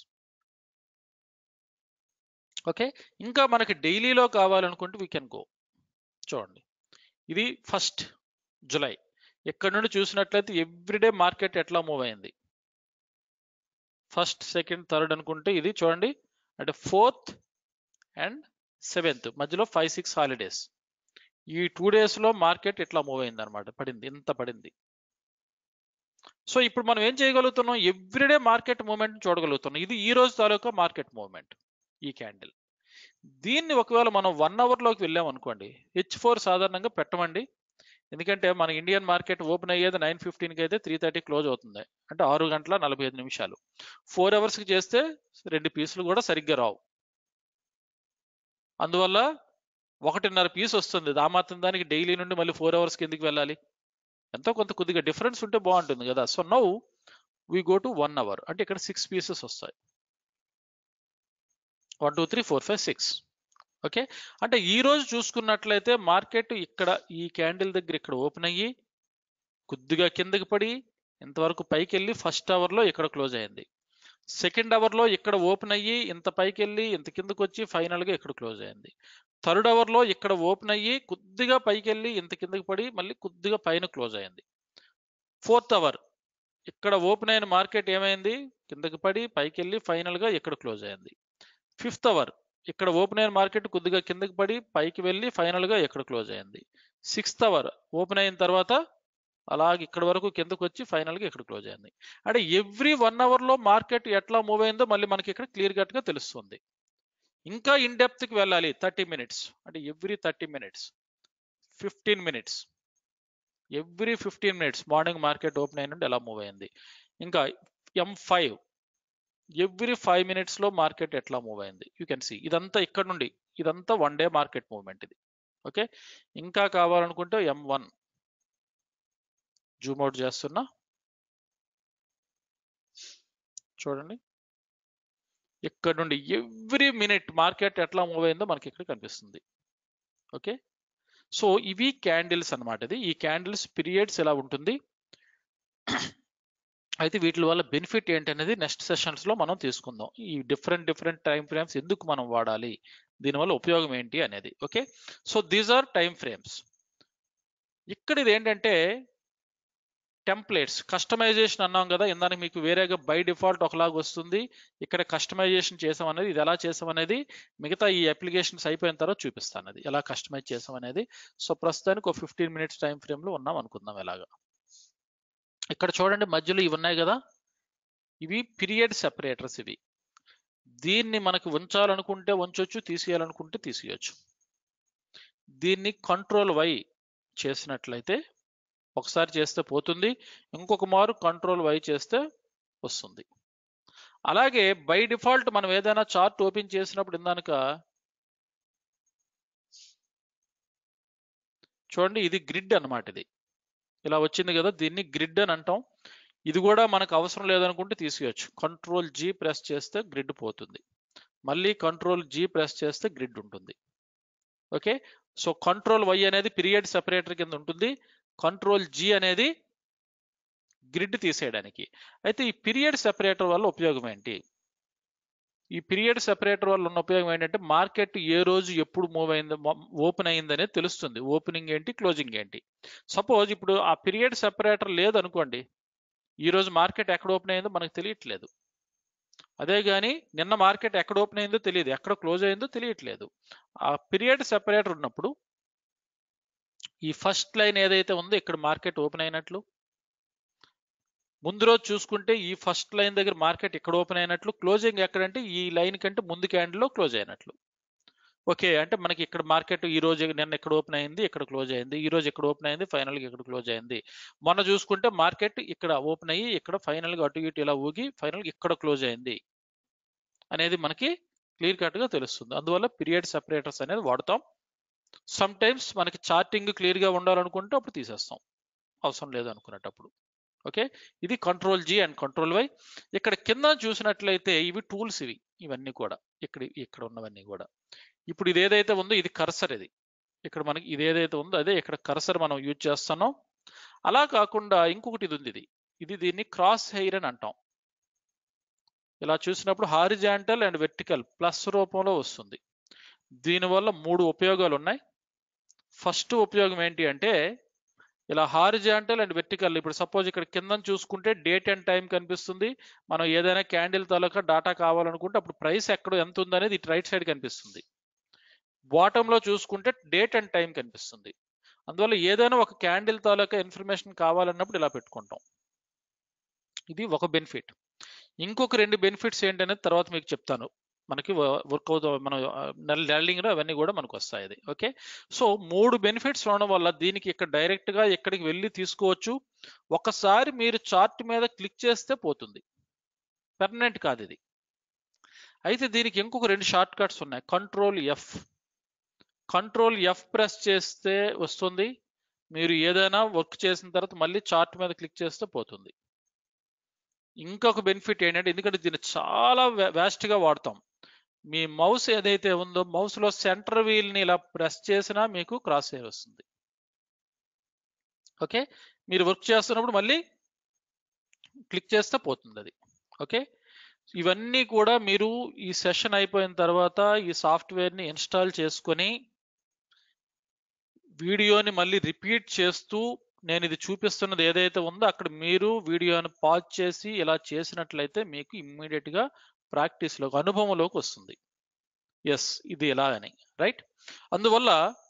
okay ఇంకా మనకి డైలీలో కావాలనుకుంటే వీ కెన్ గో చూడండి ఇది ఫస్ట్ జులై ఇక్కడ నుండి చూసినట్లయితే ఎవ్రీడే మార్కెట్ ఎట్లా మూవ్ అయింది ఫస్ట్ సెకండ్ థర్డ్ అనుకుంటే ఇది చూడండి అంటే ఫోర్త్ అండ్ సెవెంత్ మధ్యలో ఫైవ్ సిక్స్ హాలిడేస్ ఈ టూ డేస్ లో మార్కెట్ ఇట్లా మూవ్ అయింది అనమాట పడింది ఇంత పడింది సో ఇప్పుడు మనం ఏం చేయగలుగుతున్నాం ఎవ్రీడే మార్కెట్ మూవ్మెంట్ చూడగలుగుతున్నాం ఇది ఈ రోజు తాలూకా మార్కెట్ మూవ్మెంట్ ఈ క్యాండిల్ దీన్ని ఒకవేళ మనం వన్ అవర్లోకి వెళ్ళాం అనుకోండి హెచ్ ఫోర్ సాధారణంగా పెట్టమండి ఎందుకంటే మన ఇండియన్ మార్కెట్ ఓపెన్ అయ్యేది నైన్ ఫిఫ్టీన్కి అయితే త్రీ థర్టీ క్లోజ్ అవుతుంది అంటే ఆరు గంటల నలభై ఐదు నిమిషాలు ఫోర్ అవర్స్కి చేస్తే రెండు పీసులు కూడా సరిగ్గా రావు అందువల్ల ఒకటిన్నర పీస్ వస్తుంది ఆ మాత్రం దానికి డైలీ నుండి మళ్ళీ ఫోర్ అవర్స్ కిందకి వెళ్ళాలి ఎంతో కొంత కొద్దిగా డిఫరెన్స్ ఉంటే బాగుంటుంది కదా so now we go to one hour అంటే ఇక్కడ సిక్స్ పీసెస్ వస్తాయి one two three four five six okay అంటే ఈ రోజు చూసుకున్నట్లయితే మార్కెట్ ఇక్కడ ఈ క్యాండిల్ దగ్గర ఇక్కడ ఓపెన్ అయ్యి కొద్దిగా కిందకి పడి ఇంతవరకు పైకి వెళ్ళి ఫస్ట్ అవర్లో ఇక్కడ క్లోజ్ అయింది సెకండ్ అవర్లో ఇక్కడ ఓపెన్ అయ్యి ఇంత పైకి వెళ్ళి ఇంత కిందకు వచ్చి ఫైనల్గా ఇక్కడ క్లోజ్ అయింది థర్డ్ అవర్లో ఇక్కడ ఓపెన్ అయ్యి కొద్దిగా పైకి వెళ్ళి ఇంత కిందకి పడి మళ్ళీ కొద్దిగా పైన క్లోజ్ అయింది ఫోర్త్ అవర్ ఇక్కడ ఓపెన్ అయిన మార్కెట్ ఏమైంది కిందకి పడి పైకి వెళ్ళి ఫైనల్గా ఇక్కడ క్లోజ్ అయింది ఫిఫ్త్ అవర్ ఇక్కడ ఓపెన్ అయిన మార్కెట్ కొద్దిగా కిందకి పడి పైకి వెళ్ళి ఫైనల్గా ఇక్కడ క్లోజ్ అయింది సిక్స్త్ అవర్ ఓపెన్ అయిన తర్వాత అలాగే ఇక్కడ వరకు కిందకు వచ్చి ఫైనల్గా ఇక్కడ క్లోజ్ అయింది అంటే ఎవ్రీ వన్ అవర్లో మార్కెట్ ఎట్లా మూవ్ అయిందో మళ్ళీ మనకి ఇక్కడ క్లియర్ కట్గా తెలుస్తుంది ఇంకా ఇన్ డెప్త్కి వెళ్ళాలి థర్టీ మినిట్స్ అంటే every thirty minutes fifteen minutes every fifteen minutes morning market open అయిన నుండి ఎలా మూవ్ అయింది ఇంకా M five every five minutes లో మార్కెట్ ఎట్లా మూవ్ అయింది యూ కెన్ సీ ఇదంతా ఇక్కడ నుండి ఇదంతా వన్ డే మార్కెట్ మూవ్మెంట్ ఇది ఓకే ఇంకా కావాలనుకుంటే ఎం వన్ జూమ్ అవుట్ చేస్తున్నా చూడండి ఇక్కడ నుండి ఎవ్రీ మినిట్ మార్కెట్ ఎట్లా మూవ్ అయిందో మనకి ఇక్కడ కనిపిస్తుంది ఓకే సో ఇవి క్యాండిల్స్ అన్నమాట ఇది ఈ క్యాండిల్స్ పీరియడ్స్ ఎలా ఉంటుంది అయితే వీటి వల్ల బెనిఫిట్ ఏంటనేది నెక్స్ట్ సెషన్స్ లో మనం తీసుకుందాం ఈ డిఫరెంట్ డిఫరెంట్ టైం ఫ్రేమ్స్ ఎందుకు మనం వాడాలి దీనివల్ల ఉపయోగం ఏంటి అనేది okay so these are time frames ఇక్కడ ఇది ఏంటంటే టెంప్లెట్స్ కస్టమైజేషన్ అన్నాం కదా ఇందాక మీకు వేరేగా బై డిఫాల్ట్ ఒకలాగా వస్తుంది ఇక్కడ కస్టమైజేషన్ చేసాం అనేది ఇది ఎలా చేసాం అనేది మిగతా ఈ అప్లికేషన్స్ అయిపోయిన తర్వాత చూపిస్తాను అది ఎలా కస్టమైజ్ చేసాం అనేది సో ప్రస్తుతానికి ఒక ఫిఫ్టీన్ మినిట్స్ టైం ఫ్రేమ్ లో ఉన్నాం అనుకుందాం ఎలాగా ఇక్కడ చూడండి మధ్యలో ఇవి ఉన్నాయి కదా ఇవి పీరియడ్ సెపరేటర్స్ ఇవి దీన్ని మనకి ఉంచాలనుకుంటే ఉంచొచ్చు తీసేయాలనుకుంటే తీసేయచ్చు దీన్ని కంట్రోల్ వై చేసినట్లయితే ఒకసారి చేస్తే పోతుంది ఇంకొక మారు కంట్రోల్ వై చేస్తే వస్తుంది అలాగే బై డిఫాల్ట్ మనం ఏదైనా చార్ట్ ఓపెన్ చేసినప్పుడు ఇందాక చూడండి ఇది గ్రిడ్ అన్నమాట ఇది ఇలా వచ్చింది కదా దీన్ని గ్రిడ్ అని అంటాం ఇది కూడా మనకు అవసరం లేదనుకుంటే తీసేయచ్చు కంట్రోల్ జీ ప్రెస్ చేస్తే గ్రిడ్ పోతుంది మళ్ళీ కంట్రోల్ జీ ప్రెస్ చేస్తే గ్రిడ్ ఉంటుంది ఓకే సో కంట్రోల్ వై అనేది పీరియడ్ సెపరేటర్ కింద ఉంటుంది కంట్రోల్ జీ అనేది గ్రిడ్ తీసేయడానికి అయితే ఈ పీరియడ్ సెపరేటర్ వల్ల ఉపయోగం ఏంటి ఈ పీరియడ్ సెపరేటర్ వల్ల ఉన్న ఉపయోగం ఏంటంటే మార్కెట్ ఏ రోజు ఎప్పుడు మూవ్ అయింది ఓపెన్ అయిందనేది తెలుస్తుంది ఓపెనింగ్ ఏంటి క్లోజింగ్ ఏంటి సపోజ్ ఇప్పుడు ఆ పీరియడ్ సెపరేటర్ లేదనుకోండి ఈ రోజు మార్కెట్ ఎక్కడ ఓపెన్ అయిందో మనకు తెలియట్లేదు అదే కానీ నిన్న మార్కెట్ ఎక్కడ ఓపెన్ అయిందో తెలియదు ఎక్కడ క్లోజ్ అయిందో తెలియట్లేదు ఆ పీరియడ్ సెపరేటర్ ఉన్నప్పుడు ఈ ఫస్ట్ లైన్ ఏదైతే ఉందో ఇక్కడ మార్కెట్ ఓపెన్ అయినట్లు ముందు రోజు చూసుకుంటే ఈ ఫస్ట్ లైన్ దగ్గర మార్కెట్ ఇక్కడ ఓపెన్ అయినట్లు క్లోజింగ్ ఎక్కడంటే ఈ లైన్ కంటే ముందు క్యాండిల్లో క్లోజ్ అయినట్లు ఓకే అంటే మనకి ఇక్కడ మార్కెట్ ఈ రోజు నిన్న ఇక్కడ ఓపెన్ అయింది ఇక్కడ క్లోజ్ అయింది ఈ రోజు ఇక్కడ ఓపెన్ అయింది ఫైనల్ గా ఇక్కడ క్లోజ్ అయింది మొన్న చూసుకుంటే మార్కెట్ ఇక్కడ ఓపెన్ అయ్యి ఇక్కడ ఫైనల్ గా అటు ఇటు ఇలా ఊగి ఫైనల్ గా ఇక్కడ క్లోజ్ అయింది అనేది మనకి క్లియర్ కట్ గా తెలుస్తుంది అందువల్ల పీరియడ్ సెపరేటర్స్ అనేది వాడతాం సమ్ టైమ్స్ మనకి చార్టింగ్ క్లియర్ గా ఉండాలనుకుంటే అప్పుడు తీసేస్తాం అవసరం లేదు అనుకునేటప్పుడు ఓకే ఇది control G and control Y ఇక్కడ కింద చూసినట్లయితే ఇవి టూల్స్ ఇవి ఇవన్నీ కూడా ఇక్కడ ఇక్కడ ఉన్నవన్నీ కూడా ఇప్పుడు ఇది ఏదైతే ఉందో ఇది కర్సర్ ఇది ఇక్కడ మనకి ఇది ఏదైతే ఉందో అదే ఇక్కడ కర్సర్ మనం యూజ్ చేస్తున్నాం అలా కాకుండా ఇంకొకటి ఇది ఉంది ఇది ఇది దీన్ని క్రాస్ హెయిర్ అని అంటాం ఇలా చూసినప్పుడు హారిజాంటల్ అండ్ వెర్టికల్ ప్లస్ రూపంలో వస్తుంది దీనివల్ల మూడు ఉపయోగాలు ఉన్నాయి ఫస్ట్ ఉపయోగం ఏంటి అంటే ఇలా హారిజాంటల్ అండ్ వెర్టికల్ ఇప్పుడు సపోజ్ ఇక్కడ కింద చూసుకుంటే డేట్ అండ్ టైం కనిపిస్తుంది మనం ఏదైనా క్యాండిల్ తాలూకా డాటా కావాలనుకుంటే అప్పుడు ప్రైస్ ఎక్కడ ఎంత ఉందనేది ఇటు రైట్ సైడ్ కనిపిస్తుంది బాటమ్ లో చూసుకుంటే డేట్ అండ్ టైం కనిపిస్తుంది అందువల్ల ఏదైనా ఒక క్యాండిల్ తాలూకా ఇన్ఫర్మేషన్ కావాలన్నప్పుడు ఇలా పెట్టుకుంటాం ఇది ఒక బెనిఫిట్ ఇంకొక రెండు బెనిఫిట్స్ ఏంటనేది తర్వాత మీకు చెప్తాను మనకి వర్క్ అవుతాం మనం నెల్లింగ్లో అవన్నీ కూడా మనకు వస్తాయి అది ఓకే సో మూడు బెనిఫిట్స్ ఉండడం వల్ల దీనికి ఇక్కడ డైరెక్ట్ గా ఇక్కడికి వెళ్ళి తీసుకోవచ్చు ఒకసారి మీరు చార్ట్ మీద క్లిక్ చేస్తే పోతుంది పెర్మనెంట్ కాదు ఇది అయితే దీనికి ఇంకొక రెండు షార్ట్ కట్స్ ఉన్నాయి control F control F press చేస్తే వస్తుంది మీరు ఏదైనా వర్క్ చేసిన తర్వాత మళ్ళీ చార్ట్ మీద క్లిక్ చేస్తే పోతుంది ఇంకొక బెనిఫిట్ ఏంటంటే ఎందుకంటే దీన్ని చాలా వ్యాస్ట్ గా వాడతాం మీ మౌస్ ఏదైతే ఉందో మౌస్ లో సెంటర్ వీల్ ని ఇలా ప్రెస్ చేసినా మీకు క్రాస్ హెయిర్ వస్తుంది ఓకే మీరు వర్క్ చేస్తున్నప్పుడు మళ్ళీ క్లిక్ చేస్తే పోతుంది అది ఓకే ఇవన్నీ కూడా మీరు ఈ సెషన్ అయిపోయిన తర్వాత ఈ సాఫ్ట్వేర్ ని ఇన్స్టాల్ చేసుకొని వీడియోని మళ్ళీ రిపీట్ చేస్తూ నేను ఇది చూపిస్తున్నది ఏదైతే ఉందో అక్కడ మీరు వీడియోని పాజ్ చేసి ఇలా చేసినట్లయితే మీకు ఇమ్మీడియట్ గా ప్రాక్టీస్ లో అనుభవంలోకి వస్తుంది ఎస్ ఇది ఎలా అని రైట్ అందువల్ల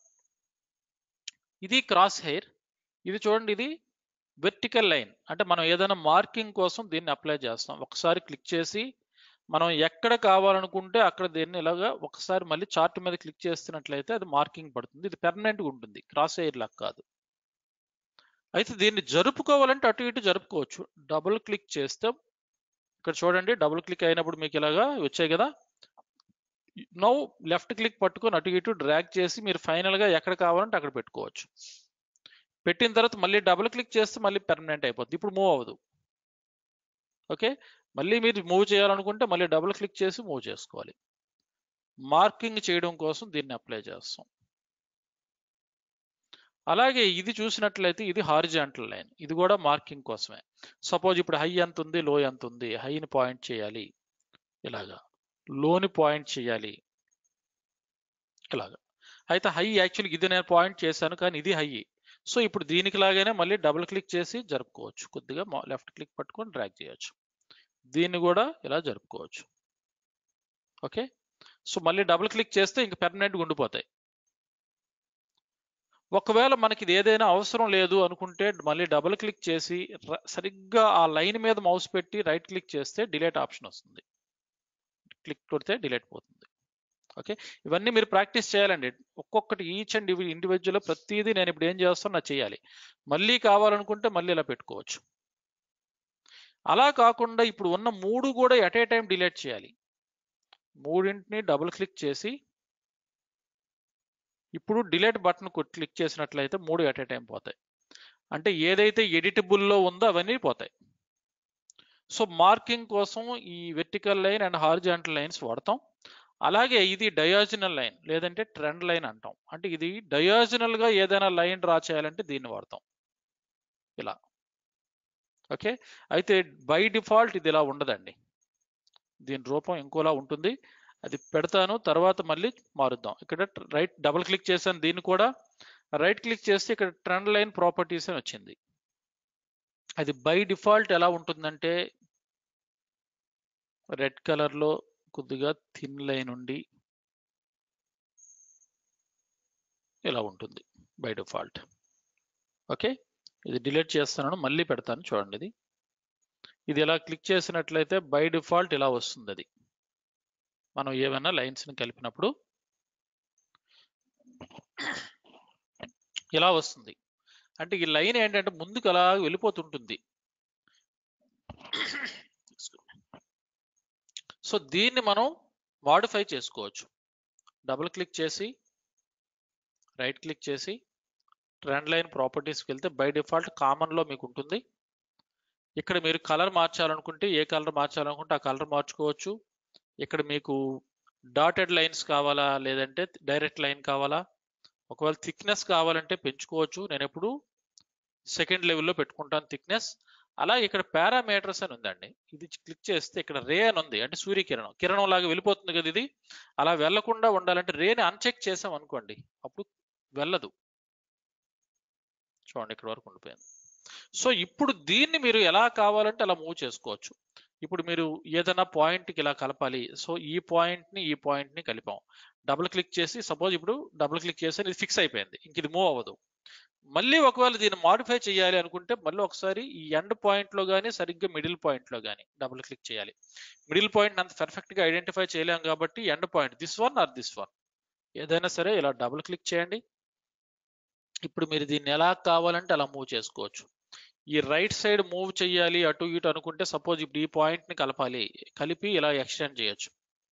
ఇది క్రాస్ హెయిర్ ఇది చూడండి ఇది వెర్టికల్ లైన్ అంటే మనం ఏదైనా మార్కింగ్ కోసం దీన్ని అప్లై చేస్తాం ఒకసారి క్లిక్ చేసి మనం ఎక్కడ కావాలనుకుంటే అక్కడ దీన్ని ఇలాగా ఒకసారి మళ్ళీ చార్ట్ మీద క్లిక్ చేస్తున్నట్లయితే అది మార్కింగ్ పడుతుంది ఇది పెర్మనెంట్గా ఉంటుంది క్రాస్ హెయిర్ లాగా కాదు అయితే దీన్ని జరుపుకోవాలంటే అటు ఇటు జరుపుకోవచ్చు డబుల్ క్లిక్ చేస్తే ఇక్కడ చూడండి డబుల్ క్లిక్ అయినప్పుడు మీకు ఇలాగా వచ్చాయి కదా నౌ లెఫ్ట్ క్లిక్ పట్టుకొని అటు ఇటు డ్రాగ్ చేసి మీరు ఫైనల్ గా ఎక్కడ కావాలంటే అక్కడ పెట్టుకోవచ్చు పెట్టిన తర్వాత మళ్ళీ డబుల్ క్లిక్ చేస్తే మళ్ళీ పెర్మనెంట్ అయిపోతుంది ఇప్పుడు మూవ్ అవ్వదు ఓకే మళ్ళీ మీరు మూవ్ చేయాలనుకుంటే మళ్ళీ డబుల్ క్లిక్ చేసి మూవ్ చేసుకోవాలి మార్కింగ్ చేయడం కోసం దీన్ని అప్లై చేస్తాం అలాగే ఇది చూసినట్లయితే ఇది హారిజాంటల్ లైన్ ఇది కూడా మార్కింగ్ కోసమే సపోజ్ ఇప్పుడు హై ఎంత ఉంది లో ఎంత ఉంది హైని పాయింట్ చేయాలి ఇలాగా లోని పాయింట్ చేయాలి ఇలాగా అయితే హై యాక్చువల్లీ ఇది నేను పాయింట్ చేశాను కానీ ఇది హై సో ఇప్పుడు దీనికి లాగానే మళ్ళీ డబుల్ క్లిక్ చేసి జరుపుకోవచ్చు కొద్దిగా లెఫ్ట్ క్లిక్ పట్టుకొని డ్రాగ్ చేయొచ్చు దీన్ని కూడా ఇలా జరుపుకోవచ్చు ఓకే సో మళ్ళీ డబుల్ క్లిక్ చేస్తే ఇంక పెర్మనెంట్గా ఉండిపోతాయి ఒకవేళ మనకి ఇది ఏదైనా అవసరం లేదు అనుకుంటే మళ్ళీ డబుల్ క్లిక్ చేసి సరిగ్గా ఆ లైన్ మీద మౌస్ పెట్టి రైట్ క్లిక్ చేస్తే డిలేట్ ఆప్షన్ వస్తుంది క్లిక్ కొడితే డిలేట్ పోతుంది ఓకే ఇవన్నీ మీరు ప్రాక్టీస్ చేయాలండి ఒక్కొక్కటి ఈచ్ అండ్ ఇండివిజువల్ ప్రతిదీ నేను ఇప్పుడు ఏం చేస్తాను నా చేయాలి మళ్ళీ కావాలనుకుంటే మళ్ళీ ఇలా పెట్టుకోవచ్చు అలా కాకుండా ఇప్పుడు ఉన్న మూడు కూడా ఎట్ ఏ టైం డిలీట్ చేయాలి మూడింటిని డబుల్ క్లిక్ చేసి ఇప్పుడు డిలీట్ బటన్ క్లిక్ చేసినట్లయితే మూడు ఎట్ ఏ టైం పోతాయి అంటే ఏదైతే ఎడిటబుల్లో ఉందో అవన్నీ పోతాయి సో మార్కింగ్ కోసం ఈ vertical line and horizontal lines వాడతాం అలాగే ఇది డయాజినల్ లైన్ లేదంటే ట్రెండ్ లైన్ అంటాం అంటే ఇది డయాజినల్ గా ఏదైనా లైన్ డ్రా చేయాలంటే దీన్ని వాడతాం ఇలా ఓకే అయితే బై డిఫాల్ట్ ఇది ఇలా ఉండదండి దీని రూపం ఇంకోలా ఉంటుంది అది పెడతాను తర్వాత మళ్ళీ మారుద్దాం ఇక్కడ రైట్ డబుల్ క్లిక్ చేశాను దీన్ని కూడా రైట్ క్లిక్ చేస్తే ఇక్కడ ట్రెండ్ లైన్ ప్రాపర్టీస్ అని వచ్చింది అది బై డిఫాల్ట్ ఎలా ఉంటుందంటే రెడ్ కలర్లో కొద్దిగా థిన్ లైన్ ఉండి ఇలా ఉంటుంది బై డిఫాల్ట్ ఓకే ఇది డిలీట్ చేస్తున్నాను మళ్ళీ పెడతాను చూడండి ఇది ఇది ఇలా క్లిక్ చేసినట్లయితే బై డిఫాల్ట్ ఇలా వస్తుంది అది మనం ఏమైనా లైన్స్ని కలిపినప్పుడు ఇలా వస్తుంది అంటే ఈ లైన్ ఏంటంటే ముందుకు అలా వెళ్ళిపోతుంటుంది సో దీన్ని మనం మాడిఫై చేసుకోవచ్చు డబుల్ క్లిక్ చేసి రైట్ క్లిక్ చేసి ట్రెండ్ లైన్ ప్రాపర్టీస్కి వెళ్తే బై డిఫాల్ట్ కామన్లో మీకు ఉంటుంది ఇక్కడ మీరు కలర్ మార్చాలనుకుంటే ఏ కలర్ మార్చాలనుకుంటే ఆ కలర్ మార్చుకోవచ్చు ఇక్కడ మీకు డాటెడ్ లైన్స్ కావాలా లేదంటే డైరెక్ట్ లైన్ కావాలా ఒకవేళ థిక్నెస్ కావాలంటే పెంచుకోవచ్చు నేను ఎప్పుడు సెకండ్ లెవెల్లో పెట్టుకుంటాను థిక్నెస్ అలా ఇక్కడ పారామీటర్స్ అని ఉందండి ఇది క్లిక్ చేస్తే ఇక్కడ రే అని ఉంది అంటే సూర్యకిరణం కిరణం లాగా వెళ్ళిపోతుంది కదా ఇది అలా వెళ్లకుండా ఉండాలంటే రేని అన్చెక్ చేసాం అనుకోండి అప్పుడు వెళ్ళదు చూడండి ఇక్కడ వరకు ఉండిపోయింది సో ఇప్పుడు దీన్ని మీరు ఎలా కావాలంటే అలా మూవ్ చేసుకోవచ్చు ఇప్పుడు మీరు ఏదైనా పాయింట్కి ఇలా కలపాలి సో ఈ పాయింట్ని ఈ పాయింట్ని కలిపాం డబుల్ క్లిక్ చేసి సపోజ్ ఇప్పుడు డబుల్ క్లిక్ చేస్తే ఇది ఫిక్స్ అయిపోయింది ఇంక ఇది మూవ్ అవ్వదు మళ్ళీ ఒకవేళ దీన్ని మాడిఫై చేయాలి అనుకుంటే మళ్ళీ ఒకసారి ఈ ఎండ్ పాయింట్లో కానీ సరిగ్గా మిడిల్ పాయింట్లో కానీ డబుల్ క్లిక్ చేయాలి మిడిల్ పాయింట్ అంత పర్ఫెక్ట్గా ఐడెంటిఫై చేయలేం కాబట్టి end point this one or this one ఏదైనా సరే ఇలా డబుల్ క్లిక్ చేయండి ఇప్పుడు మీరు దీన్ని ఎలా కావాలంటే అలా మూవ్ చేసుకోవచ్చు ఈ రైట్ సైడ్ మూవ్ చేయాలి అటు ఇటు అనుకుంటే సపోజ్ ఇప్పుడు ఈ పాయింట్ ని కలపాలి కలిపి ఇలా ఎక్స్టెండ్ చేయొచ్చు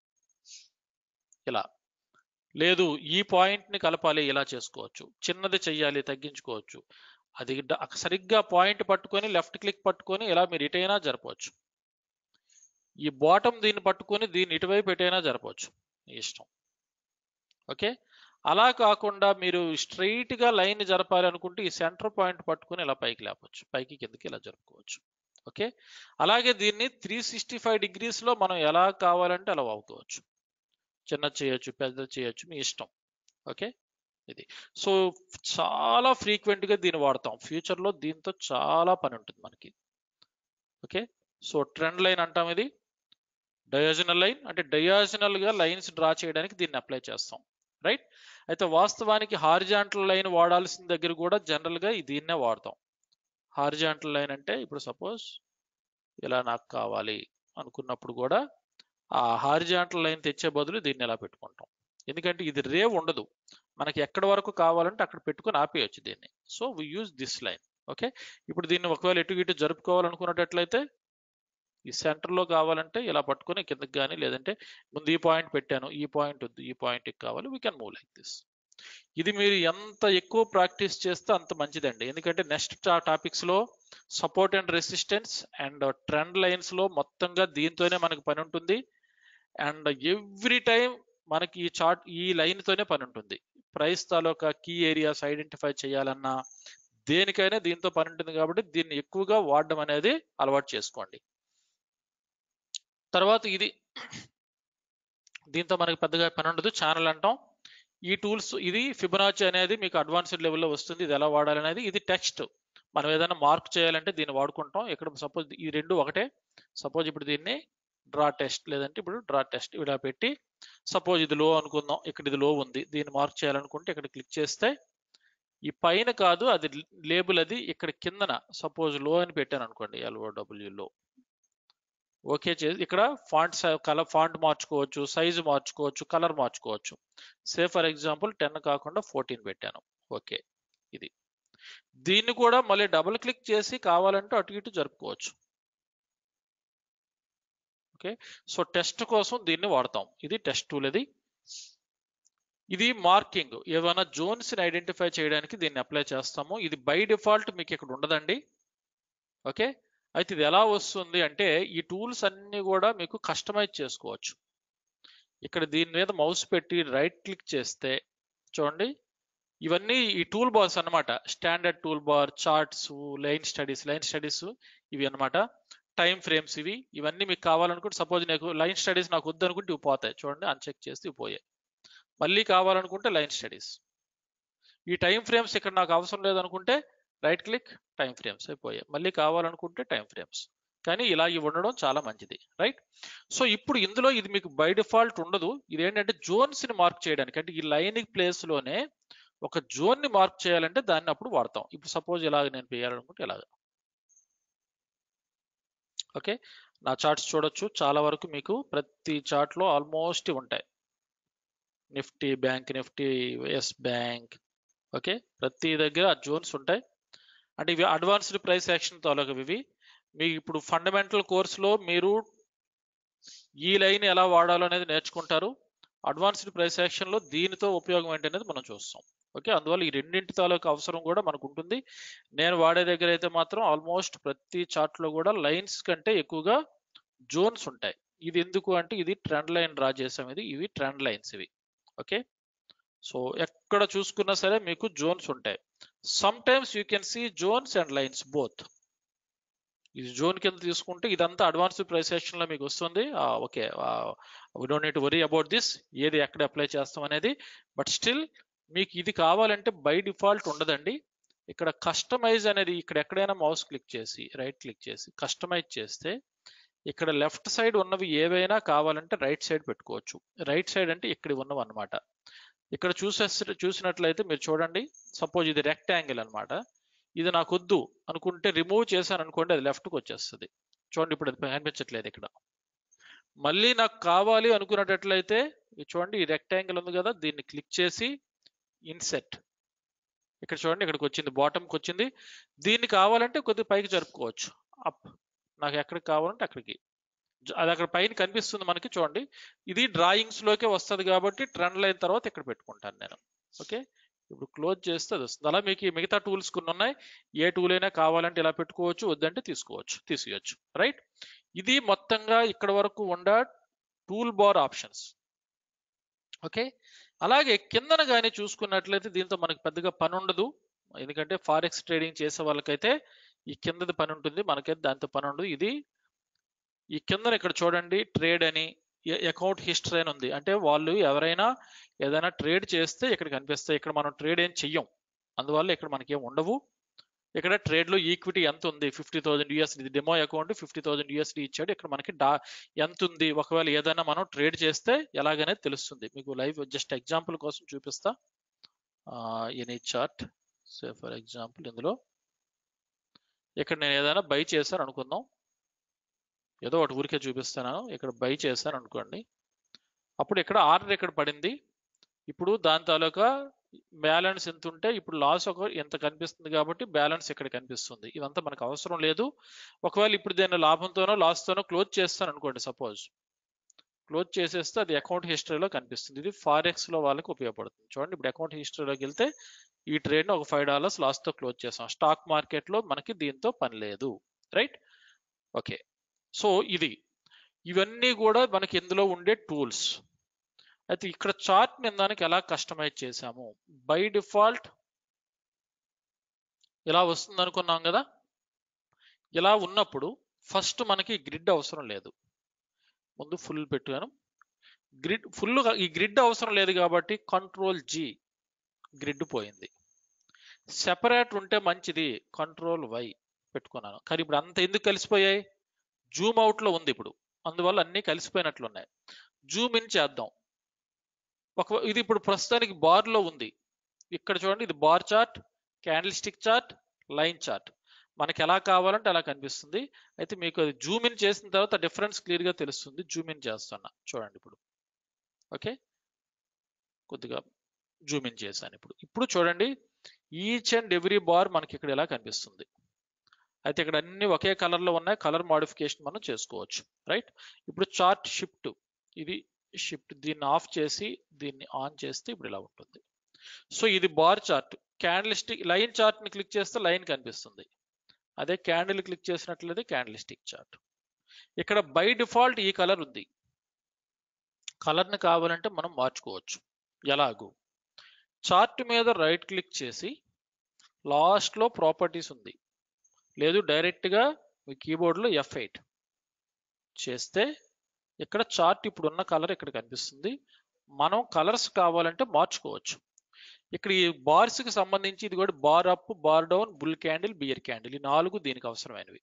ఇలా లేదు ఈ పాయింట్ ని కలపాలి ఇలా చేసుకోవచ్చు చిన్నది చెయ్యాలి తగ్గించుకోవచ్చు అది డ- సరిగ్గా పాయింట్ పట్టుకొని లెఫ్ట్ క్లిక్ పట్టుకొని ఇలా మీరు ఇటైనా జరపవచ్చు ఈ బాటమ్ దీన్ని పట్టుకొని దీన్ని ఇటువైపు ఎటైనా జరపవచ్చు మీ ఇష్టం ఓకే అలా కాకుండా మీరు స్ట్రైట్ గా లైన్ జరపాలి అనుకుంటే ఈ సెంటర్ పాయింట్ పట్టుకొని ఇలా పైకి లేపచ్చు పైకి కిందకి ఇలా జరుపుకోవచ్చు ఓకే అలాగే దీన్ని త్రీ సిక్స్టీ ఫైవ్ డిగ్రీస్ లో మనం ఎలా కావాలంటే అలా వాడుకోవచ్చు చిన్న చేయొచ్చు పెద్ద చేయొచ్చు మీ ఇష్టం ఓకే ఇది సో చాలా ఫ్రీక్వెంట్ గా దీన్ని వాడతాం ఫ్యూచర్ లో దీంతో చాలా పని ఉంటుంది మనకి ఓకే సో ట్రెండ్ లైన్ అంటాం ఇది డయాజనల్ లైన్ అంటే డయాజనల్ గా లైన్స్ డ్రా చేయడానికి దీన్ని అప్లై చేస్తాం రైట్ అయితే వాస్తవానికి హారిజాంటల్ లైన్ వాడాల్సిన దగ్గర కూడా జనరల్ గా ఈ దీన్నే వాడతాం హారిజాంటల్ లైన్ అంటే ఇప్పుడు సపోజ్ ఇలా నాకు కావాలి అనుకున్నప్పుడు కూడా ఆ హారిజాంటల్ లైన్ తెచ్చే బదులు దీన్ని ఎలా పెట్టుకుంటాం ఎందుకంటే ఇది రేవ్ ఉండదు మనకి ఎక్కడి వరకు కావాలంటే అక్కడ పెట్టుకొని ఆపేయచ్చు దీన్ని so we use this line okay ఇప్పుడు దీన్ని ఒకవేళ ఇటు ఇటు జరుపుకోవాలనుకున్నట్లయితే ఈ center లో కావాలంటే ఇలా పట్టుకొని కిందకి కానీ లేదంటే ముందు ఈ పాయింట్ పెట్టాను ఈ పాయింట్ వద్దు ఈ పాయింట్ కావాలి we can move like this ఇది మీరు ఎంత ఎక్కువ ప్రాక్టీస్ చేస్తే అంత మంచిదండి ఎందుకంటే నెక్స్ట్ టాపిక్స్ లో support and resistance and trend lines లో మొత్తంగా దీంతోనే మనకు పని ఉంటుంది అండ్ ఎవ్రీ టైం మనకి ఈ చార్ట్ ఈ లైన్ తోనే పని ఉంటుంది ప్రైస్ తాలూకా కీ ఏరియాస్ ఐడెంటిఫై చేయాలన్నా దేనికైనా దీంతో పని ఉంటుంది కాబట్టి దీన్ని ఎక్కువగా వాడడం అనేది అలవాటు చేసుకోండి తర్వాత ఇది దీంతో మనకి పెద్దగా పని ఉండదు ఛానల్ అంటాం ఈ టూల్స్ ఇది ఫిబొనాచి అనేది మీకు అడ్వాన్స్డ్ లెవెల్లో వస్తుంది ఇది ఎలా వాడాలి అనేది ఇది టెక్స్ట్ మనం ఏదైనా మార్క్ చేయాలంటే దీన్ని వాడుకుంటాం ఇక్కడ సపోజ్ ఈ రెండు ఒకటే సపోజ్ ఇప్పుడు దీన్ని డ్రా టెస్ట్ లేదంటే ఇప్పుడు డ్రా టెస్ట్ ఇలా పెట్టి సపోజ్ ఇది లో అనుకుందాం ఇక్కడ ఇది లో ఉంది దీన్ని మార్క్ చేయాలనుకుంటే ఇక్కడ క్లిక్ చేస్తే ఈ పైన కాదు అది లేబుల్ అది ఇక్కడ కిందన సపోజ్ లో అని పెట్టాను అనుకోండి ఎల్ఓడబ్ల్యూ లో ఓకే చేసి ఇక్కడ ఫాంట్ కలర్ ఫాంట్ మార్చుకోవచ్చు సైజు మార్చుకోవచ్చు కలర్ మార్చుకోవచ్చు సే ఫర్ ఎగ్జాంపుల్ టెన్ కాకుండా ఫోర్టీన్ పెట్టాను ఓకే ఇది దీన్ని కూడా మళ్ళీ డబుల్ క్లిక్ చేసి కావాలంటే అటు ఇటు జరుపుకోవచ్చు ఓకే సో టెస్ట్ కోసం దీన్ని వాడతాం ఇది టెస్ట్ టూల్ ఇది ఇది మార్కింగ్ ఏమైనా జోన్స్ ని ఐడెంటిఫై చేయడానికి దీన్ని అప్లై చేస్తాము ఇది బై డిఫాల్ట్ మీకు ఇక్కడ ఉండదండి ఓకే అయితే ఇది ఎలా వస్తుంది అంటే ఈ టూల్స్ అన్ని కూడా మీకు కస్టమైజ్ చేసుకోవచ్చు ఇక్కడ దీని మీద మౌస్ పెట్టి రైట్ క్లిక్ చేస్తే చూడండి ఇవన్నీ ఈ టూల్ బార్స్ అన్నమాట standard toolbar charts line studies line studies ఇవి అన్నమాట టైం ఫ్రేమ్స్ ఇవి ఇవన్నీ మీకు కావాలనుకుంటే సపోజ్ నాకు లైన్ స్టడీస్ నాకు వద్దనుకుంటే ఇవి పోతాయి చూడండి అన్చెక్ చేస్తే ఇవి పోయాయి మళ్ళీ కావాలనుకుంటే లైన్ స్టడీస్ ఈ టైం ఫ్రేమ్స్ ఇక్కడ నాకు అవసరం లేదనుకుంటే రైట్ క్లిక్ టైం ఫ్రేమ్స్ అయిపోయాయి మళ్ళీ కావాలనుకుంటే టైం ఫ్రేమ్స్ కానీ ఇలా ఇవి ఉండడం చాలా మంచిది రైట్ సో ఇప్పుడు ఇందులో ఇది మీకు బై డిఫాల్ట్ ఉండదు ఇది ఏంటంటే జోన్స్ ని మార్క్ చేయడానికి అంటే ఈ లైన్ ప్లేస్ లోనే ఒక జోన్ ని మార్క్ చేయాలంటే దాన్ని అప్పుడు వాడతాం ఇప్పుడు సపోజ్ ఇలాగ నేను వేయాలనుకుంటే ఇలాగ ఓకే నా చార్ట్స్ చూడొచ్చు చాలా వరకు మీకు ప్రతి చార్ట్ లో ఆల్మోస్ట్ ఉంటాయి Nifty bank Nifty S bank okay ప్రతి దగ్గర జోన్స్ ఉంటాయి అంటే ఇవి అడ్వాన్స్డ్ ప్రైస్ యాక్షన్ తాలూకు ఇవి మీకు ఇప్పుడు ఫండమెంటల్ కోర్సులో మీరు ఈ లైన్ ఎలా వాడాలో అనేది నేర్చుకుంటారు అడ్వాన్స్డ్ ప్రైస్ యాక్షన్ లో దీనితో ఉపయోగం ఏంటి అనేది మనం చూస్తాం ఓకే అందువల్ల ఈ రెండింటి తాలూకు అవసరం కూడా మనకు ఉంటుంది నేను వాడే దగ్గర అయితే మాత్రం ఆల్మోస్ట్ ప్రతి చార్ట్ లో కూడా లైన్స్ కంటే ఎక్కువగా జోన్స్ ఉంటాయి ఇది ఎందుకు అంటే ఇది ట్రెండ్ లైన్ డ్రా చేసాం ఇది ఇవి ట్రెండ్ లైన్స్ ఇవి ఓకే సో ఎక్కడ చూసుకున్నా సరే మీకు జోన్స్ ఉంటాయి sometimes you can see zones and lines both ఇది జోన్ కింద తీసుకుంటే ఇదంతా అడ్వాన్స్డ్ ప్రైస్ యాక్షన్ లో మీకు వస్తుంది okay we don't need worry about this ఏది ఎక్కడ అప్లై చేస్తాం అనేది బట్ స్టిల్ మీకు ఇది కావాలంటే బై డిఫాల్ట్ ఉండదండి ఇక్కడ కస్టమైజ్ అనేది ఇక్కడ ఎక్కడైనా మౌస్ క్లిక్ చేసి రైట్ క్లిక్ చేసి కస్టమైజ్ చేస్తే ఇక్కడ లెఫ్ట్ సైడ్ ఉన్నవి ఏవైనా కావాలంటే రైట్ సైడ్ పెట్టుకోవచ్చు రైట్ సైడ్ అంటే ఇక్కడ ఉన్నవి అన్నమాట ఇక్కడ చూసే చూసినట్లయితే మీరు చూడండి సపోజ్ ఇది రెక్టాంగిల్ అన్నమాట ఇది నాకు వద్దు అనుకుంటే రిమూవ్ చేశాను అనుకోండి అది లెఫ్ట్కి వచ్చేస్తుంది చూడండి ఇప్పుడు అది కనిపించట్లేదు ఇక్కడ మళ్ళీ నాకు కావాలి అనుకున్నట్లయితే ఇది చూడండి ఈ రెక్టాంగిల్ ఉంది కదా దీన్ని క్లిక్ చేసి ఇన్సెట్ ఇక్కడ చూడండి ఇక్కడికి వచ్చింది బాటమ్కి వచ్చింది దీన్ని కావాలంటే కొద్దిగా పైకి జరుపుకోవచ్చు అప్ నాకు ఎక్కడికి కావాలంటే అక్కడికి జ- అది అక్కడ పైన కనిపిస్తుంది మనకి చూడండి ఇది డ్రాయింగ్స్ లోకే వస్తుంది కాబట్టి ట్రెండ్ లైన్ తర్వాత ఇక్కడ పెట్టుకుంటాను నేను ఓకే ఇప్పుడు క్లోజ్ చేస్తే అది వస్తుంది అలా మీకు ఈ మిగతా టూల్స్ కొన్ని ఉన్నాయి ఏ టూల్ అయినా కావాలంటే ఇలా పెట్టుకోవచ్చు వద్దంటే తీసుకోవచ్చు తీసేయచ్చు రైట్ ఇది మొత్తంగా ఇక్కడ వరకు ఉండ టూల్ బార్ ఆప్షన్స్ ఓకే అలాగే కిందన కానీ చూసుకున్నట్లయితే దీంతో మనకి పెద్దగా పని ఉండదు ఎందుకంటే ఫారెక్స్ ట్రేడింగ్ చేసే వాళ్ళకైతే ఈ కిందది పని ఉంటుంది మనకైతే దాంతో పని ఉండదు ఇది ఈ కిందన ఇక్కడ చూడండి ట్రేడ్ అని అకౌంట్ హిస్టరీ అని ఉంది అంటే వాళ్ళు ఎవరైనా ఏదైనా ట్రేడ్ చేస్తే ఇక్కడ కనిపిస్తాయి ఇక్కడ మనం ట్రేడ్ ఏం చెయ్యం అందువల్ల ఇక్కడ మనకి ఏం ఉండవు ఇక్కడ ట్రేడ్ లో ఈక్విటీ ఎంత ఉంది fifty thousand USD demo account fifty thousand USD ఇచ్చాడు ఇక్కడ మనకి డా ఎంత ఉంది ఒకవేళ ఏదైనా మనం ట్రేడ్ చేస్తే ఎలాగనే తెలుస్తుంది మీకు లైవ్ జస్ట్ ఎగ్జాంపుల్ కోసం చూపిస్తా any chart say for example ఇందులో ఇక్కడ నేను ఏదైనా బై చేశాను అనుకుందాం ఏదో ఒకటి ఊరికే చూపిస్తున్నాను ఇక్కడ బై చేశాను అనుకోండి అప్పుడు ఇక్కడ ఆర్డర్ ఇక్కడ పడింది ఇప్పుడు దాని తాలూకా బ్యాలెన్స్ ఎంత ఉంటే ఇప్పుడు లాస్ ఒక ఎంత కనిపిస్తుంది కాబట్టి బ్యాలెన్స్ ఇక్కడ కనిపిస్తుంది ఇదంతా మనకు అవసరం లేదు ఒకవేళ ఇప్పుడు దీన్ని లాభంతోనో లాస్తోనో క్లోజ్ చేస్తాను అనుకోండి సపోజ్ క్లోజ్ చేసేస్తే అది అకౌంట్ హిస్టరీలో కనిపిస్తుంది ఇది ఫారెక్స్ లో వాళ్ళకి ఉపయోగపడుతుంది చూడండి ఇప్పుడు అకౌంట్ హిస్టరీలోకి వెళ్తే ఈ ట్రేడ్ ఒక ఫైవ్ డాలర్స్ లాస్ తో క్లోజ్ చేసాం స్టాక్ మార్కెట్ లో మనకి దీంతో పని లేదు రైట్ ఓకే సో ఇది ఇవన్నీ కూడా మనకి ఇందులో ఉండే టూల్స్ అయితే ఇక్కడ చార్ట్ నేను దానికి ఎలా కస్టమైజ్ చేసాము బై డిఫాల్ట్ ఇలా వస్తుంది అనుకున్నాం కదా ఇలా ఉన్నప్పుడు ఫస్ట్ మనకి గ్రిడ్ అవసరం లేదు ముందు ఫుల్ పెట్టాను గ్రిడ్ ఫుల్ ఈ గ్రిడ్ అవసరం లేదు కాబట్టి కంట్రోల్ జి గ్రిడ్ పోయింది సెపరేట్ ఉంటే మంచిది కంట్రోల్ వై పెట్టుకున్నాను కానీ ఇప్పుడు అంత ఎందుకు కలిసిపోయాయి జూమ్ అవుట్ లో ఉంది ఇప్పుడు అందువల్ల అన్ని కలిసిపోయినట్లు ఉన్నాయి జూమ్ ఇన్ చేద్దాం ఒక ఇది ఇప్పుడు ప్రస్తుతానికి బార్ లో ఉంది ఇక్కడ చూడండి ఇది bar chart candlestick chart line chart మనకి ఎలా కావాలంటే అలా కనిపిస్తుంది అయితే మీకు అది జూమ్ ఇన్ చేసిన తర్వాత డిఫరెన్స్ క్లియర్ గా తెలుస్తుంది జూమ్ ఇన్ చేస్తున్నా చూడండి ఇప్పుడు ఓకే కొద్దిగా జూమ్ ఇన్ చేశాను ఇప్పుడు ఇప్పుడు చూడండి ఈచ్ అండ్ ఎవ్రీ బార్ మనకి ఇక్కడ ఎలా కనిపిస్తుంది అయితే ఇక్కడ అన్ని ఒకే కలర్ లో ఉన్నాయి కలర్ మాడిఫికేషన్ మనం చేసుకోవచ్చు రైట్ ఇప్పుడు చార్ట్ షిఫ్ట్ ఇది షిఫ్ట్ దీన్ని ఆఫ్ చేసి దీన్ని ఆన్ చేస్తే ఇప్పుడు ఇలా ఉంటుంది సో ఇది bar chart candlestick line chart ని క్లిక్ చేస్తే లైన్ కనిపిస్తుంది అదే క్యాండిల్ క్లిక్ చేసినట్లయితే క్యాండిల్ స్టిక్ చార్ట్ ఇక్కడ బై డిఫాల్ట్ ఈ కలర్ ఉంది కలర్ ని కావాలంటే మనం మార్చుకోవచ్చు ఎలాగూ చార్ట్ మీద రైట్ క్లిక్ చేసి లాస్ట్ లో ప్రాపర్టీస్ ఉంది లేదు డైరెక్ట్ గా మీ కీబోర్డ్ లో ఎఫ్ ఎయిట్ చేస్తే ఇక్కడ చార్ట్ ఇప్పుడు ఉన్న కలర్ ఇక్కడ కనిపిస్తుంది మనం కలర్స్ కావాలంటే మార్చుకోవచ్చు ఇక్కడ ఈ బార్స్ కి సంబంధించి ఇది కూడా bar up bar down bull candle bear candle ఈ నాలుగు దీనికి అవసరమైనవి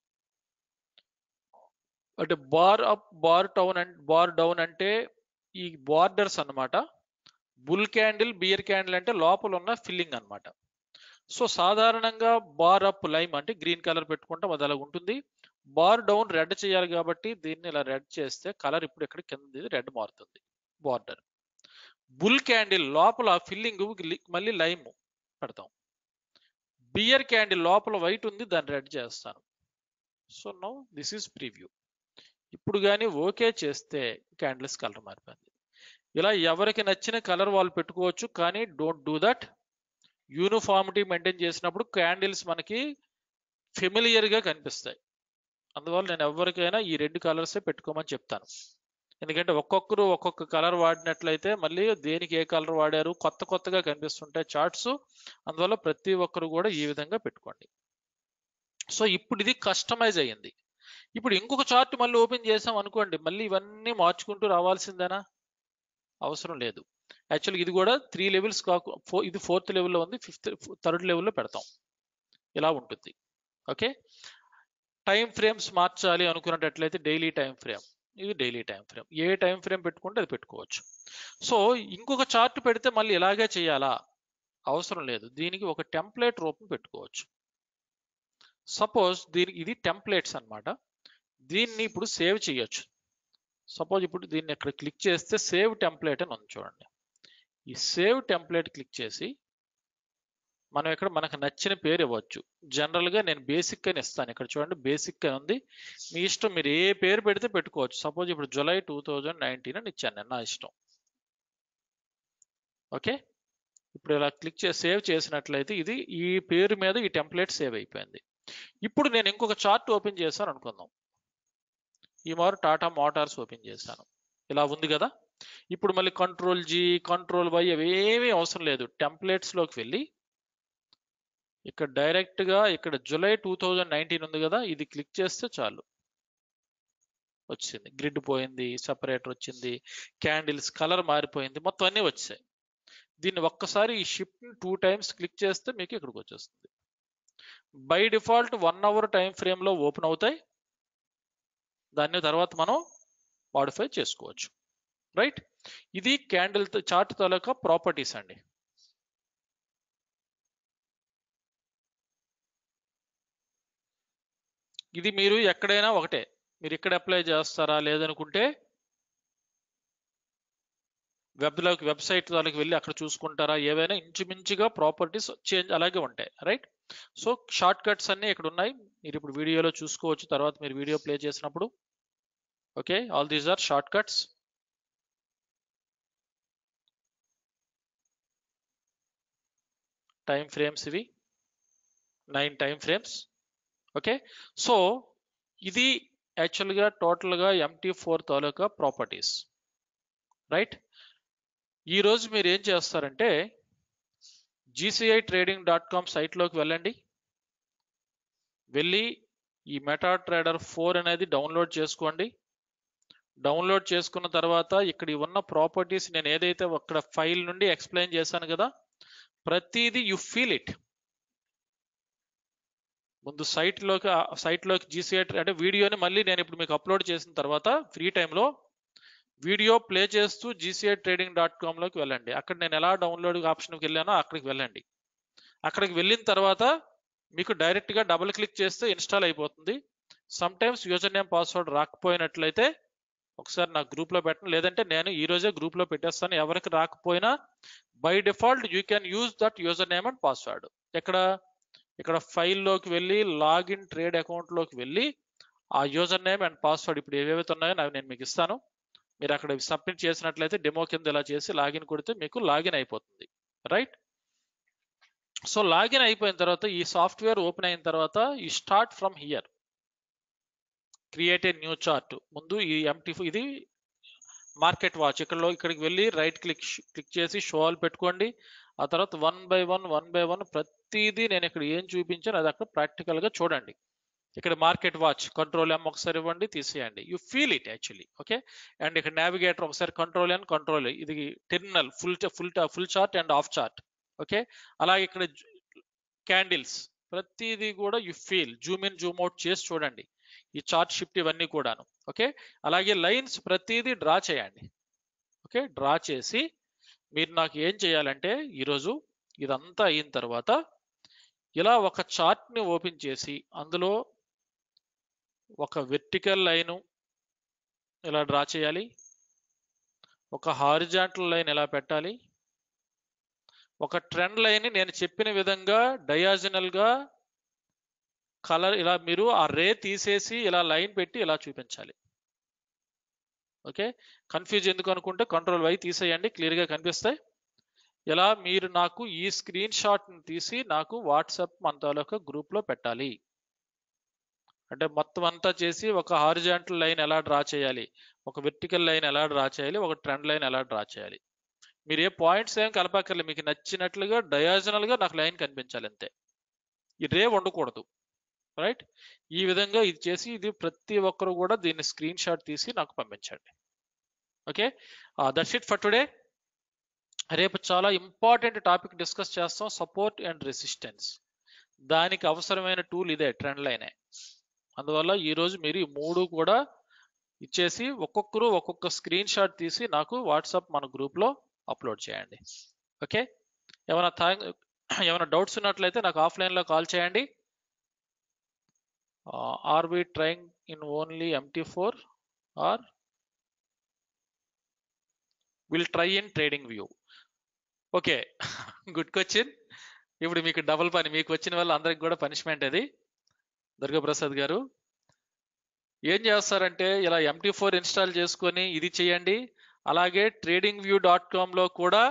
అంటే bar up bar down and bar down అంటే ఈ బార్డర్స్ అన్నమాట బుల్ క్యాండిల్ బియర్ క్యాండిల్ అంటే లోపల ఉన్న ఫిల్లింగ్ అన్నమాట సో సాధారణంగా బార్ అప్ లైమ్ అంటే గ్రీన్ కలర్ పెట్టుకుంటాం అది అలా ఉంటుంది బార్ డౌన్ రెడ్ చేయాలి కాబట్టి దీన్ని ఇలా రెడ్ చేస్తే కలర్ ఇప్పుడు ఇక్కడ కింద రెడ్ మారుతుంది బార్డర్ బుల్ క్యాండిల్ లోపల ఫిల్లింగ్ మళ్ళీ లైమ్ పెడతాం బియర్ క్యాండిల్ లోపల వైట్ ఉంది దాన్ని రెడ్ చేస్తాను so no this is preview ఇప్పుడు కానీ ఓకే చేస్తే క్యాండిల్స్ కలర్ మారిపోయింది ఇలా ఎవరికి నచ్చిన కలర్ వాళ్ళు పెట్టుకోవచ్చు కానీ don't do that uniformity maintain చేసినప్పుడు క్యాండిల్స్ మనకి ఫెమిలియర్ గా కనిపిస్తాయి అందువల్ల నేను ఎవరికైనా ఈ రెండు కలర్సే పెట్టుకోమని చెప్తాను ఎందుకంటే ఒక్కొక్కరు ఒక్కొక్క కలర్ వాడినట్లయితే మళ్ళీ దేనికి ఏ కలర్ వాడారు కొత్త కొత్తగా కనిపిస్తుంటాయి చార్ట్స్ అందువల్ల ప్రతి ఒక్కరు కూడా ఈ విధంగా పెట్టుకోండి సో ఇప్పుడు ఇది కస్టమైజ్ అయ్యింది ఇప్పుడు ఇంకొక చార్ట్ మళ్ళీ ఓపెన్ చేసాం అనుకోండి మళ్ళీ ఇవన్నీ మార్చుకుంటూ రావాల్సిందేనా అవసరం లేదు యాక్చువల్గా ఇది కూడా త్రీ లెవెల్స్ కాకు ఫో ఇది ఫోర్త్ లెవెల్లో ఉంది ఫిఫ్త్ థర్డ్ లెవెల్లో పెడతాం ఇలా ఉంటుంది ఓకే టైం ఫ్రేమ్స్ మార్చాలి అనుకున్నట్లయితే డైలీ టైం ఫ్రేమ్ ఇది డైలీ టైం ఫ్రేమ్ ఏ టైం ఫ్రేమ్ పెట్టుకుంటే అది పెట్టుకోవచ్చు సో ఇంకొక చార్ట్ పెడితే మళ్ళీ ఇలాగే చేయాలా అవసరం లేదు దీనికి ఒక టెంప్లెట్ రూపం పెట్టుకోవచ్చు సపోజ్ దీనికి ఇది టెంప్లెట్స్ అన్నమాట దీన్ని ఇప్పుడు సేవ్ చేయొచ్చు సపోజ్ ఇప్పుడు దీన్ని ఇక్కడ క్లిక్ చేస్తే సేవ్ టెంప్లెట్ అని ఉంది చూడండి ఈ సేవ్ టెంప్లెట్ క్లిక్ చేసి మనం ఇక్కడ మనకు నచ్చిన పేరు ఇవ్వచ్చు జనరల్ గా నేను బేసిక్ అని ఇస్తాను ఇక్కడ చూడండి బేసిక్ అని ఉంది మీ ఇష్టం మీరు ఏ పేరు పెడితే పెట్టుకోవచ్చు సపోజ్ ఇప్పుడు జూలై టూ థౌజండ్ నైన్టీన్ అని ఇచ్చాను నేను నా ఇష్టం ఓకే ఇప్పుడు ఇలా క్లిక్ చేసి సేవ్ చేసినట్లయితే ఇది ఈ పేరు మీద ఈ టెంప్లెట్ సేవ్ అయిపోయింది ఇప్పుడు నేను ఇంకొక చార్ట్ ఓపెన్ చేశాను అనుకుందాం ఈ మారు టాటా మోటార్స్ ఓపెన్ చేశాను ఇలా ఉంది కదా ఇప్పుడు మళ్ళీ కంట్రోల్ జీ కంట్రోల్ వై అవి ఏమీ అవసరం లేదు టెంప్లెట్స్ లోకి వెళ్ళి ఇక్కడ డైరెక్ట్ గా ఇక్కడ జూలై టూ థౌజండ్ నైన్టీన్ ఉంది కదా ఇది క్లిక్ చేస్తే చాలు వచ్చింది గ్రిడ్ పోయింది సపరేటర్ వచ్చింది క్యాండిల్స్ కలర్ మారిపోయింది మొత్తం అన్నీ వచ్చాయి దీన్ని ఒక్కసారి ఈ షిఫ్ట్ టూ టైమ్స్ క్లిక్ చేస్తే మీకు ఇక్కడికి వచ్చేస్తుంది by default one hour time frame లో ఓపెన్ అవుతాయి దాన్ని తర్వాత మనం మాడిఫై చేసుకోవచ్చు రైట్ ఇది క్యాండిల్ చార్ట్ తాలూకా ప్రాపర్టీస్ అండి ఇది మీరు ఎక్కడైనా ఒకటే మీరు ఇక్కడ అప్లై చేస్తారా లేదనుకుంటే వెబ్లోకి వెబ్సైట్ దానికి వెళ్ళి అక్కడ చూసుకుంటారా ఏవైనా ఇంచుమించుగా ప్రాపర్టీస్ చేంజ్ అలాగే ఉంటాయి రైట్ సో షార్ట్ కట్స్ అన్ని ఇక్కడ ఉన్నాయి మీరు ఇప్పుడు వీడియోలో చూసుకోవచ్చు తర్వాత మీరు వీడియో ప్లే చేసినప్పుడు okay all these are shortcuts time frames ఇవి nine time frames okay so ఇది యాక్చువల్గా టోటల్గా ఎంటీ ఫోర్ తాలూకా ప్రాపర్టీస్ రైట్ ఈరోజు మీరు ఏం చేస్తారంటే జీసీఐ ట్రేడింగ్ డాట్ కామ్ సైట్లోకి వెళ్ళండి వెళ్ళి ఈ మెటా ట్రేడర్ ఫోర్ అనేది డౌన్లోడ్ చేసుకోండి డౌన్లోడ్ చేసుకున్న తర్వాత ఇక్కడ ఉన్న ప్రాపర్టీస్ నేను ఏదైతే అక్కడ ఫైల్ నుండి ఎక్స్ప్లెయిన్ చేశాను కదా ప్రతిదీ యు ఫీల్ ఇట్ ముందు సైట్లోకి సైట్లోకి జీసీఐ అంటే వీడియోని మళ్ళీ నేను ఇప్పుడు మీకు అప్లోడ్ చేసిన తర్వాత ఫ్రీ టైంలో వీడియో ప్లే చేస్తూ జీసీఐ ట్రేడింగ్ డాట్ కామ్లోకి వెళ్ళండి అక్కడ నేను ఎలా డౌన్లోడ్ ఆప్షన్కి వెళ్ళానో అక్కడికి వెళ్ళండి అక్కడికి వెళ్ళిన తర్వాత మీకు డైరెక్ట్గా డబుల్ క్లిక్ చేస్తే ఇన్స్టాల్ అయిపోతుంది sometimes username password రాకపోయినట్లయితే ఒకసారి నా గ్రూప్లో పెట్టండి లేదంటే నేను ఈ రోజే గ్రూప్లో పెట్టేస్తాను ఎవరికి రాకపోయినా by default you can use that username and password ఎక్కడ ఇక్కడ ఫైల్లోకి వెళ్ళి లాగిన్ ట్రేడ్ అకౌంట్లోకి వెళ్ళి ఆ యూజర్ నేమ్ అండ్ పాస్వర్డ్ ఇప్పుడు ఏవేవైతే ఉన్నాయో అవి నేను మీకు ఇస్తాను మీరు అక్కడ సబ్మిట్ చేసినట్లయితే డెమో కింద ఇలా చేసి లాగిన్ కొడితే మీకు లాగిన్ అయిపోతుంది రైట్ సో లాగిన్ అయిపోయిన తర్వాత ఈ సాఫ్ట్వేర్ ఓపెన్ అయిన తర్వాత ఈ start from here create a new chart ముందు ఈ ఎంటీ ఇది మార్కెట్ వాచ్ ఇక్కడలో ఇక్కడికి వెళ్ళి రైట్ క్లిక్ క్లిక్ చేసి షో ఆల్ పెట్టుకోండి ఆ తర్వాత one by one one by one ప్రతిదీ నేను ఇక్కడ ఏం చూపించాను అది అక్కడ ప్రాక్టికల్ గా చూడండి ఇక్కడ మార్కెట్ వాచ్ కంట్రోల్ ఎం ఒకసారి ఇవ్వండి తీసేయండి you feel it actually okay and ఇక్కడ నావిగేటర్ ఒకసారి కంట్రోల్ ఎన్ కంట్రోల్ ఇది terminal full full full chart and off chart okay అలాగే ఇక్కడ క్యాండిల్స్ ప్రతిదీ కూడా you feel zoom in zoom out చేసి చూడండి ఈ చార్ట్ షిఫ్ట్ ఇవన్నీ కూడాను ఓకే అలాగే లైన్స్ ప్రతిదీ డ్రా చేయండి ఓకే డ్రా చేసి మీరు నాకు ఏం చేయాలంటే ఈరోజు ఇదంతా అయిన తర్వాత ఇలా ఒక చార్ట్ ని ఓపెన్ చేసి అందులో ఒక వెర్టికల్ లైను ఇలా డ్రా చేయాలి ఒక హారిజాంటల్ లైన్ ఎలా పెట్టాలి ఒక ట్రెండ్ లైన్ నేను చెప్పిన విధంగా డయాజనల్ గా కలర్ ఇలా మీరు ఆ రే తీసేసి ఇలా లైన్ పెట్టి ఇలా చూపించాలి ఓకే కన్ఫ్యూజ్ ఎందుకు అనుకుంటే కంట్రోల్ వై తీసేయండి క్లియర్ గా కనిపిస్తాయి ఇలా మీరు నాకు ఈ స్క్రీన్ షాట్ తీసి నాకు వాట్సాప్ మన తాలూకా గ్రూప్ లో పెట్టాలి అంటే మొత్తం అంతా చేసి ఒక హారిజాంటల్ లైన్ ఎలా డ్రా చేయాలి ఒక వెర్టికల్ లైన్ ఎలా డ్రా చేయాలి ఒక ట్రెండ్ లైన్ ఎలా డ్రా చేయాలి మీరు ఏ పాయింట్స్ ఏం కలపక్కర్లేదు మీకు నచ్చినట్లుగా డయాజనల్ గా నాకు లైన్ కనిపించాలి అంతే ఈ రే ఉండకూడదు రైట్ ఈ విధంగా ఇది చేసి ఇది ప్రతి ఒక్కరు కూడా దీన్ని స్క్రీన్ షాట్ తీసి నాకు పంపించండి okay that's it for today రేపు చాలా ఇంపార్టెంట్ టాపిక్ డిస్కస్ చేస్తాం సపోర్ట్ అండ్ రెసిస్టెన్స్ దానికి అవసరమైన టూల్ ఇదే ట్రెండ్ లైనే అందువల్ల ఈ రోజు మీరు ఈ మూడు కూడా ఇచ్చేసి ఒక్కొక్కరు ఒక్కొక్క స్క్రీన్ షాట్ తీసి నాకు వాట్సాప్ మన గ్రూప్ లో అప్లోడ్ చేయండి ఓకే ఏమైనా థాంక్ ఏమైనా డౌట్స్ ఉన్నట్లయితే నాకు ఆఫ్లైన్ లో కాల్ చేయండి are we trying in only MT four or will try in trading view okay good question ఇప్పుడు మీకు డబుల్ పని మీకు వచ్చిన వల్ల అందరికి కూడా పనిష్మెంట్ అది దుర్గాప్రసాద్ గారు ఏం చేస్తారంటే ఇలా ఎంటీ ఫోర్ ఇన్స్టాల్ చేసుకొని ఇది చేయండి అలాగే ట్రేడింగ్ వ్యూ డాట్ కామ్లో కూడా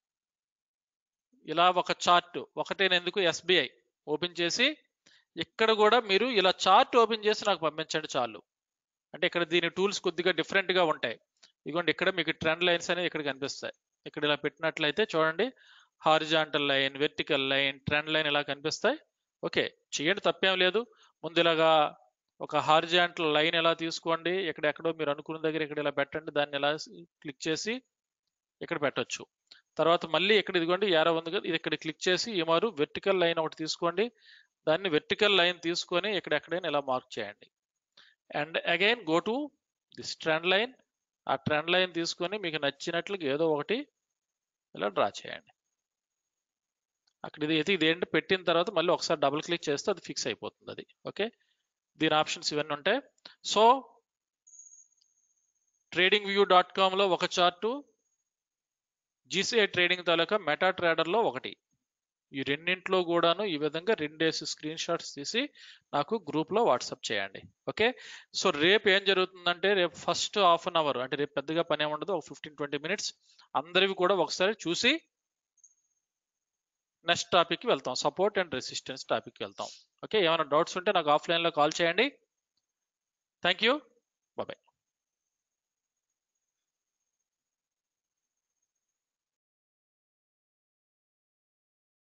ఇలా ఒక చార్ట్ ఒకటేనెందుకు ఎస్బీఐ ఓపెన్ చేసి ఇక్కడ కూడా మీరు ఇలా చార్ట్ ఓపెన్ చేసి నాకు పంపించండి చాలు అంటే ఇక్కడ దీని టూల్స్ కొద్దిగా different గా ఉంటాయి ఇదిగోండి ఇక్కడ మీకు ట్రెండ్ లైన్స్ అనేవి ఇక్కడ కనిపిస్తాయి ఇక్కడ ఇలా పెట్టినట్లయితే చూడండి horizontal line vertical line trend line ఇలా కనిపిస్తాయి ఓకే చేయండి తప్పేం లేదు ముందు ఇలాగా ఒక హారిజాంటల్ లైన్ ఎలా తీసుకోండి ఇక్కడ ఎక్కడో మీరు అనుకున్న దగ్గర ఇక్కడ ఇలా పెట్టండి దాన్ని ఇలా క్లిక్ చేసి ఇక్కడ పెట్టొచ్చు తర్వాత మళ్ళీ ఇక్కడ ఇదిగోండి యారో ఉంది కదా ఇది ఇక్కడ క్లిక్ చేసి ఈ మారు వెర్టికల్ లైన్ ఒకటి తీసుకోండి దాన్ని వెర్టికల్ లైన్ తీసుకొని ఇక్కడ ఎక్కడైనా ఇలా మార్క్ చేయండి and again go to this trend line ఆ ట్రెండ్ లైన్ తీసుకొని మీకు నచ్చినట్లుగా ఏదో ఒకటి ఇలా డ్రా చేయండి అక్కడ ఇది అయితే ఇదేంటి పెట్టిన తర్వాత మళ్ళీ ఒకసారి డబుల్ క్లిక్ చేస్తే అది ఫిక్స్ అయిపోతుంది అది ఓకే దీని ఆప్షన్స్ ఇవన్నీ ఉంటాయి సో ట్రేడింగ్ వ్యూ డాట్ కామ్లో ఒక చార్టు జీసీఐ ట్రేడింగ్ తాలూకా మెటా ట్రేడర్లో ఒకటి ఈ రెండింటిలో కూడాను ఈ విధంగా రెండేసి స్క్రీన్ షాట్స్ తీసి నాకు గ్రూప్లో వాట్సాప్ చేయండి ఓకే సో రేపు ఏం జరుగుతుందంటే రేపు ఫస్ట్ హాఫ్ అన్ అవర్ అంటే రేపు పెద్దగా పని ఏమి ఉండదు ఒక ఫిఫ్టీన్ ట్వంటీ మినిట్స్ అందరివి కూడా ఒకసారి చూసి నెక్స్ట్ టాపిక్కి వెళ్తాం సపోర్ట్ అండ్ రెసిస్టెన్స్ టాపిక్కి వెళ్తాం ఓకే ఏమైనా డౌట్స్ ఉంటే నాకు ఆఫ్లైన్లో కాల్ చేయండి థ్యాంక్ యూ బాయ్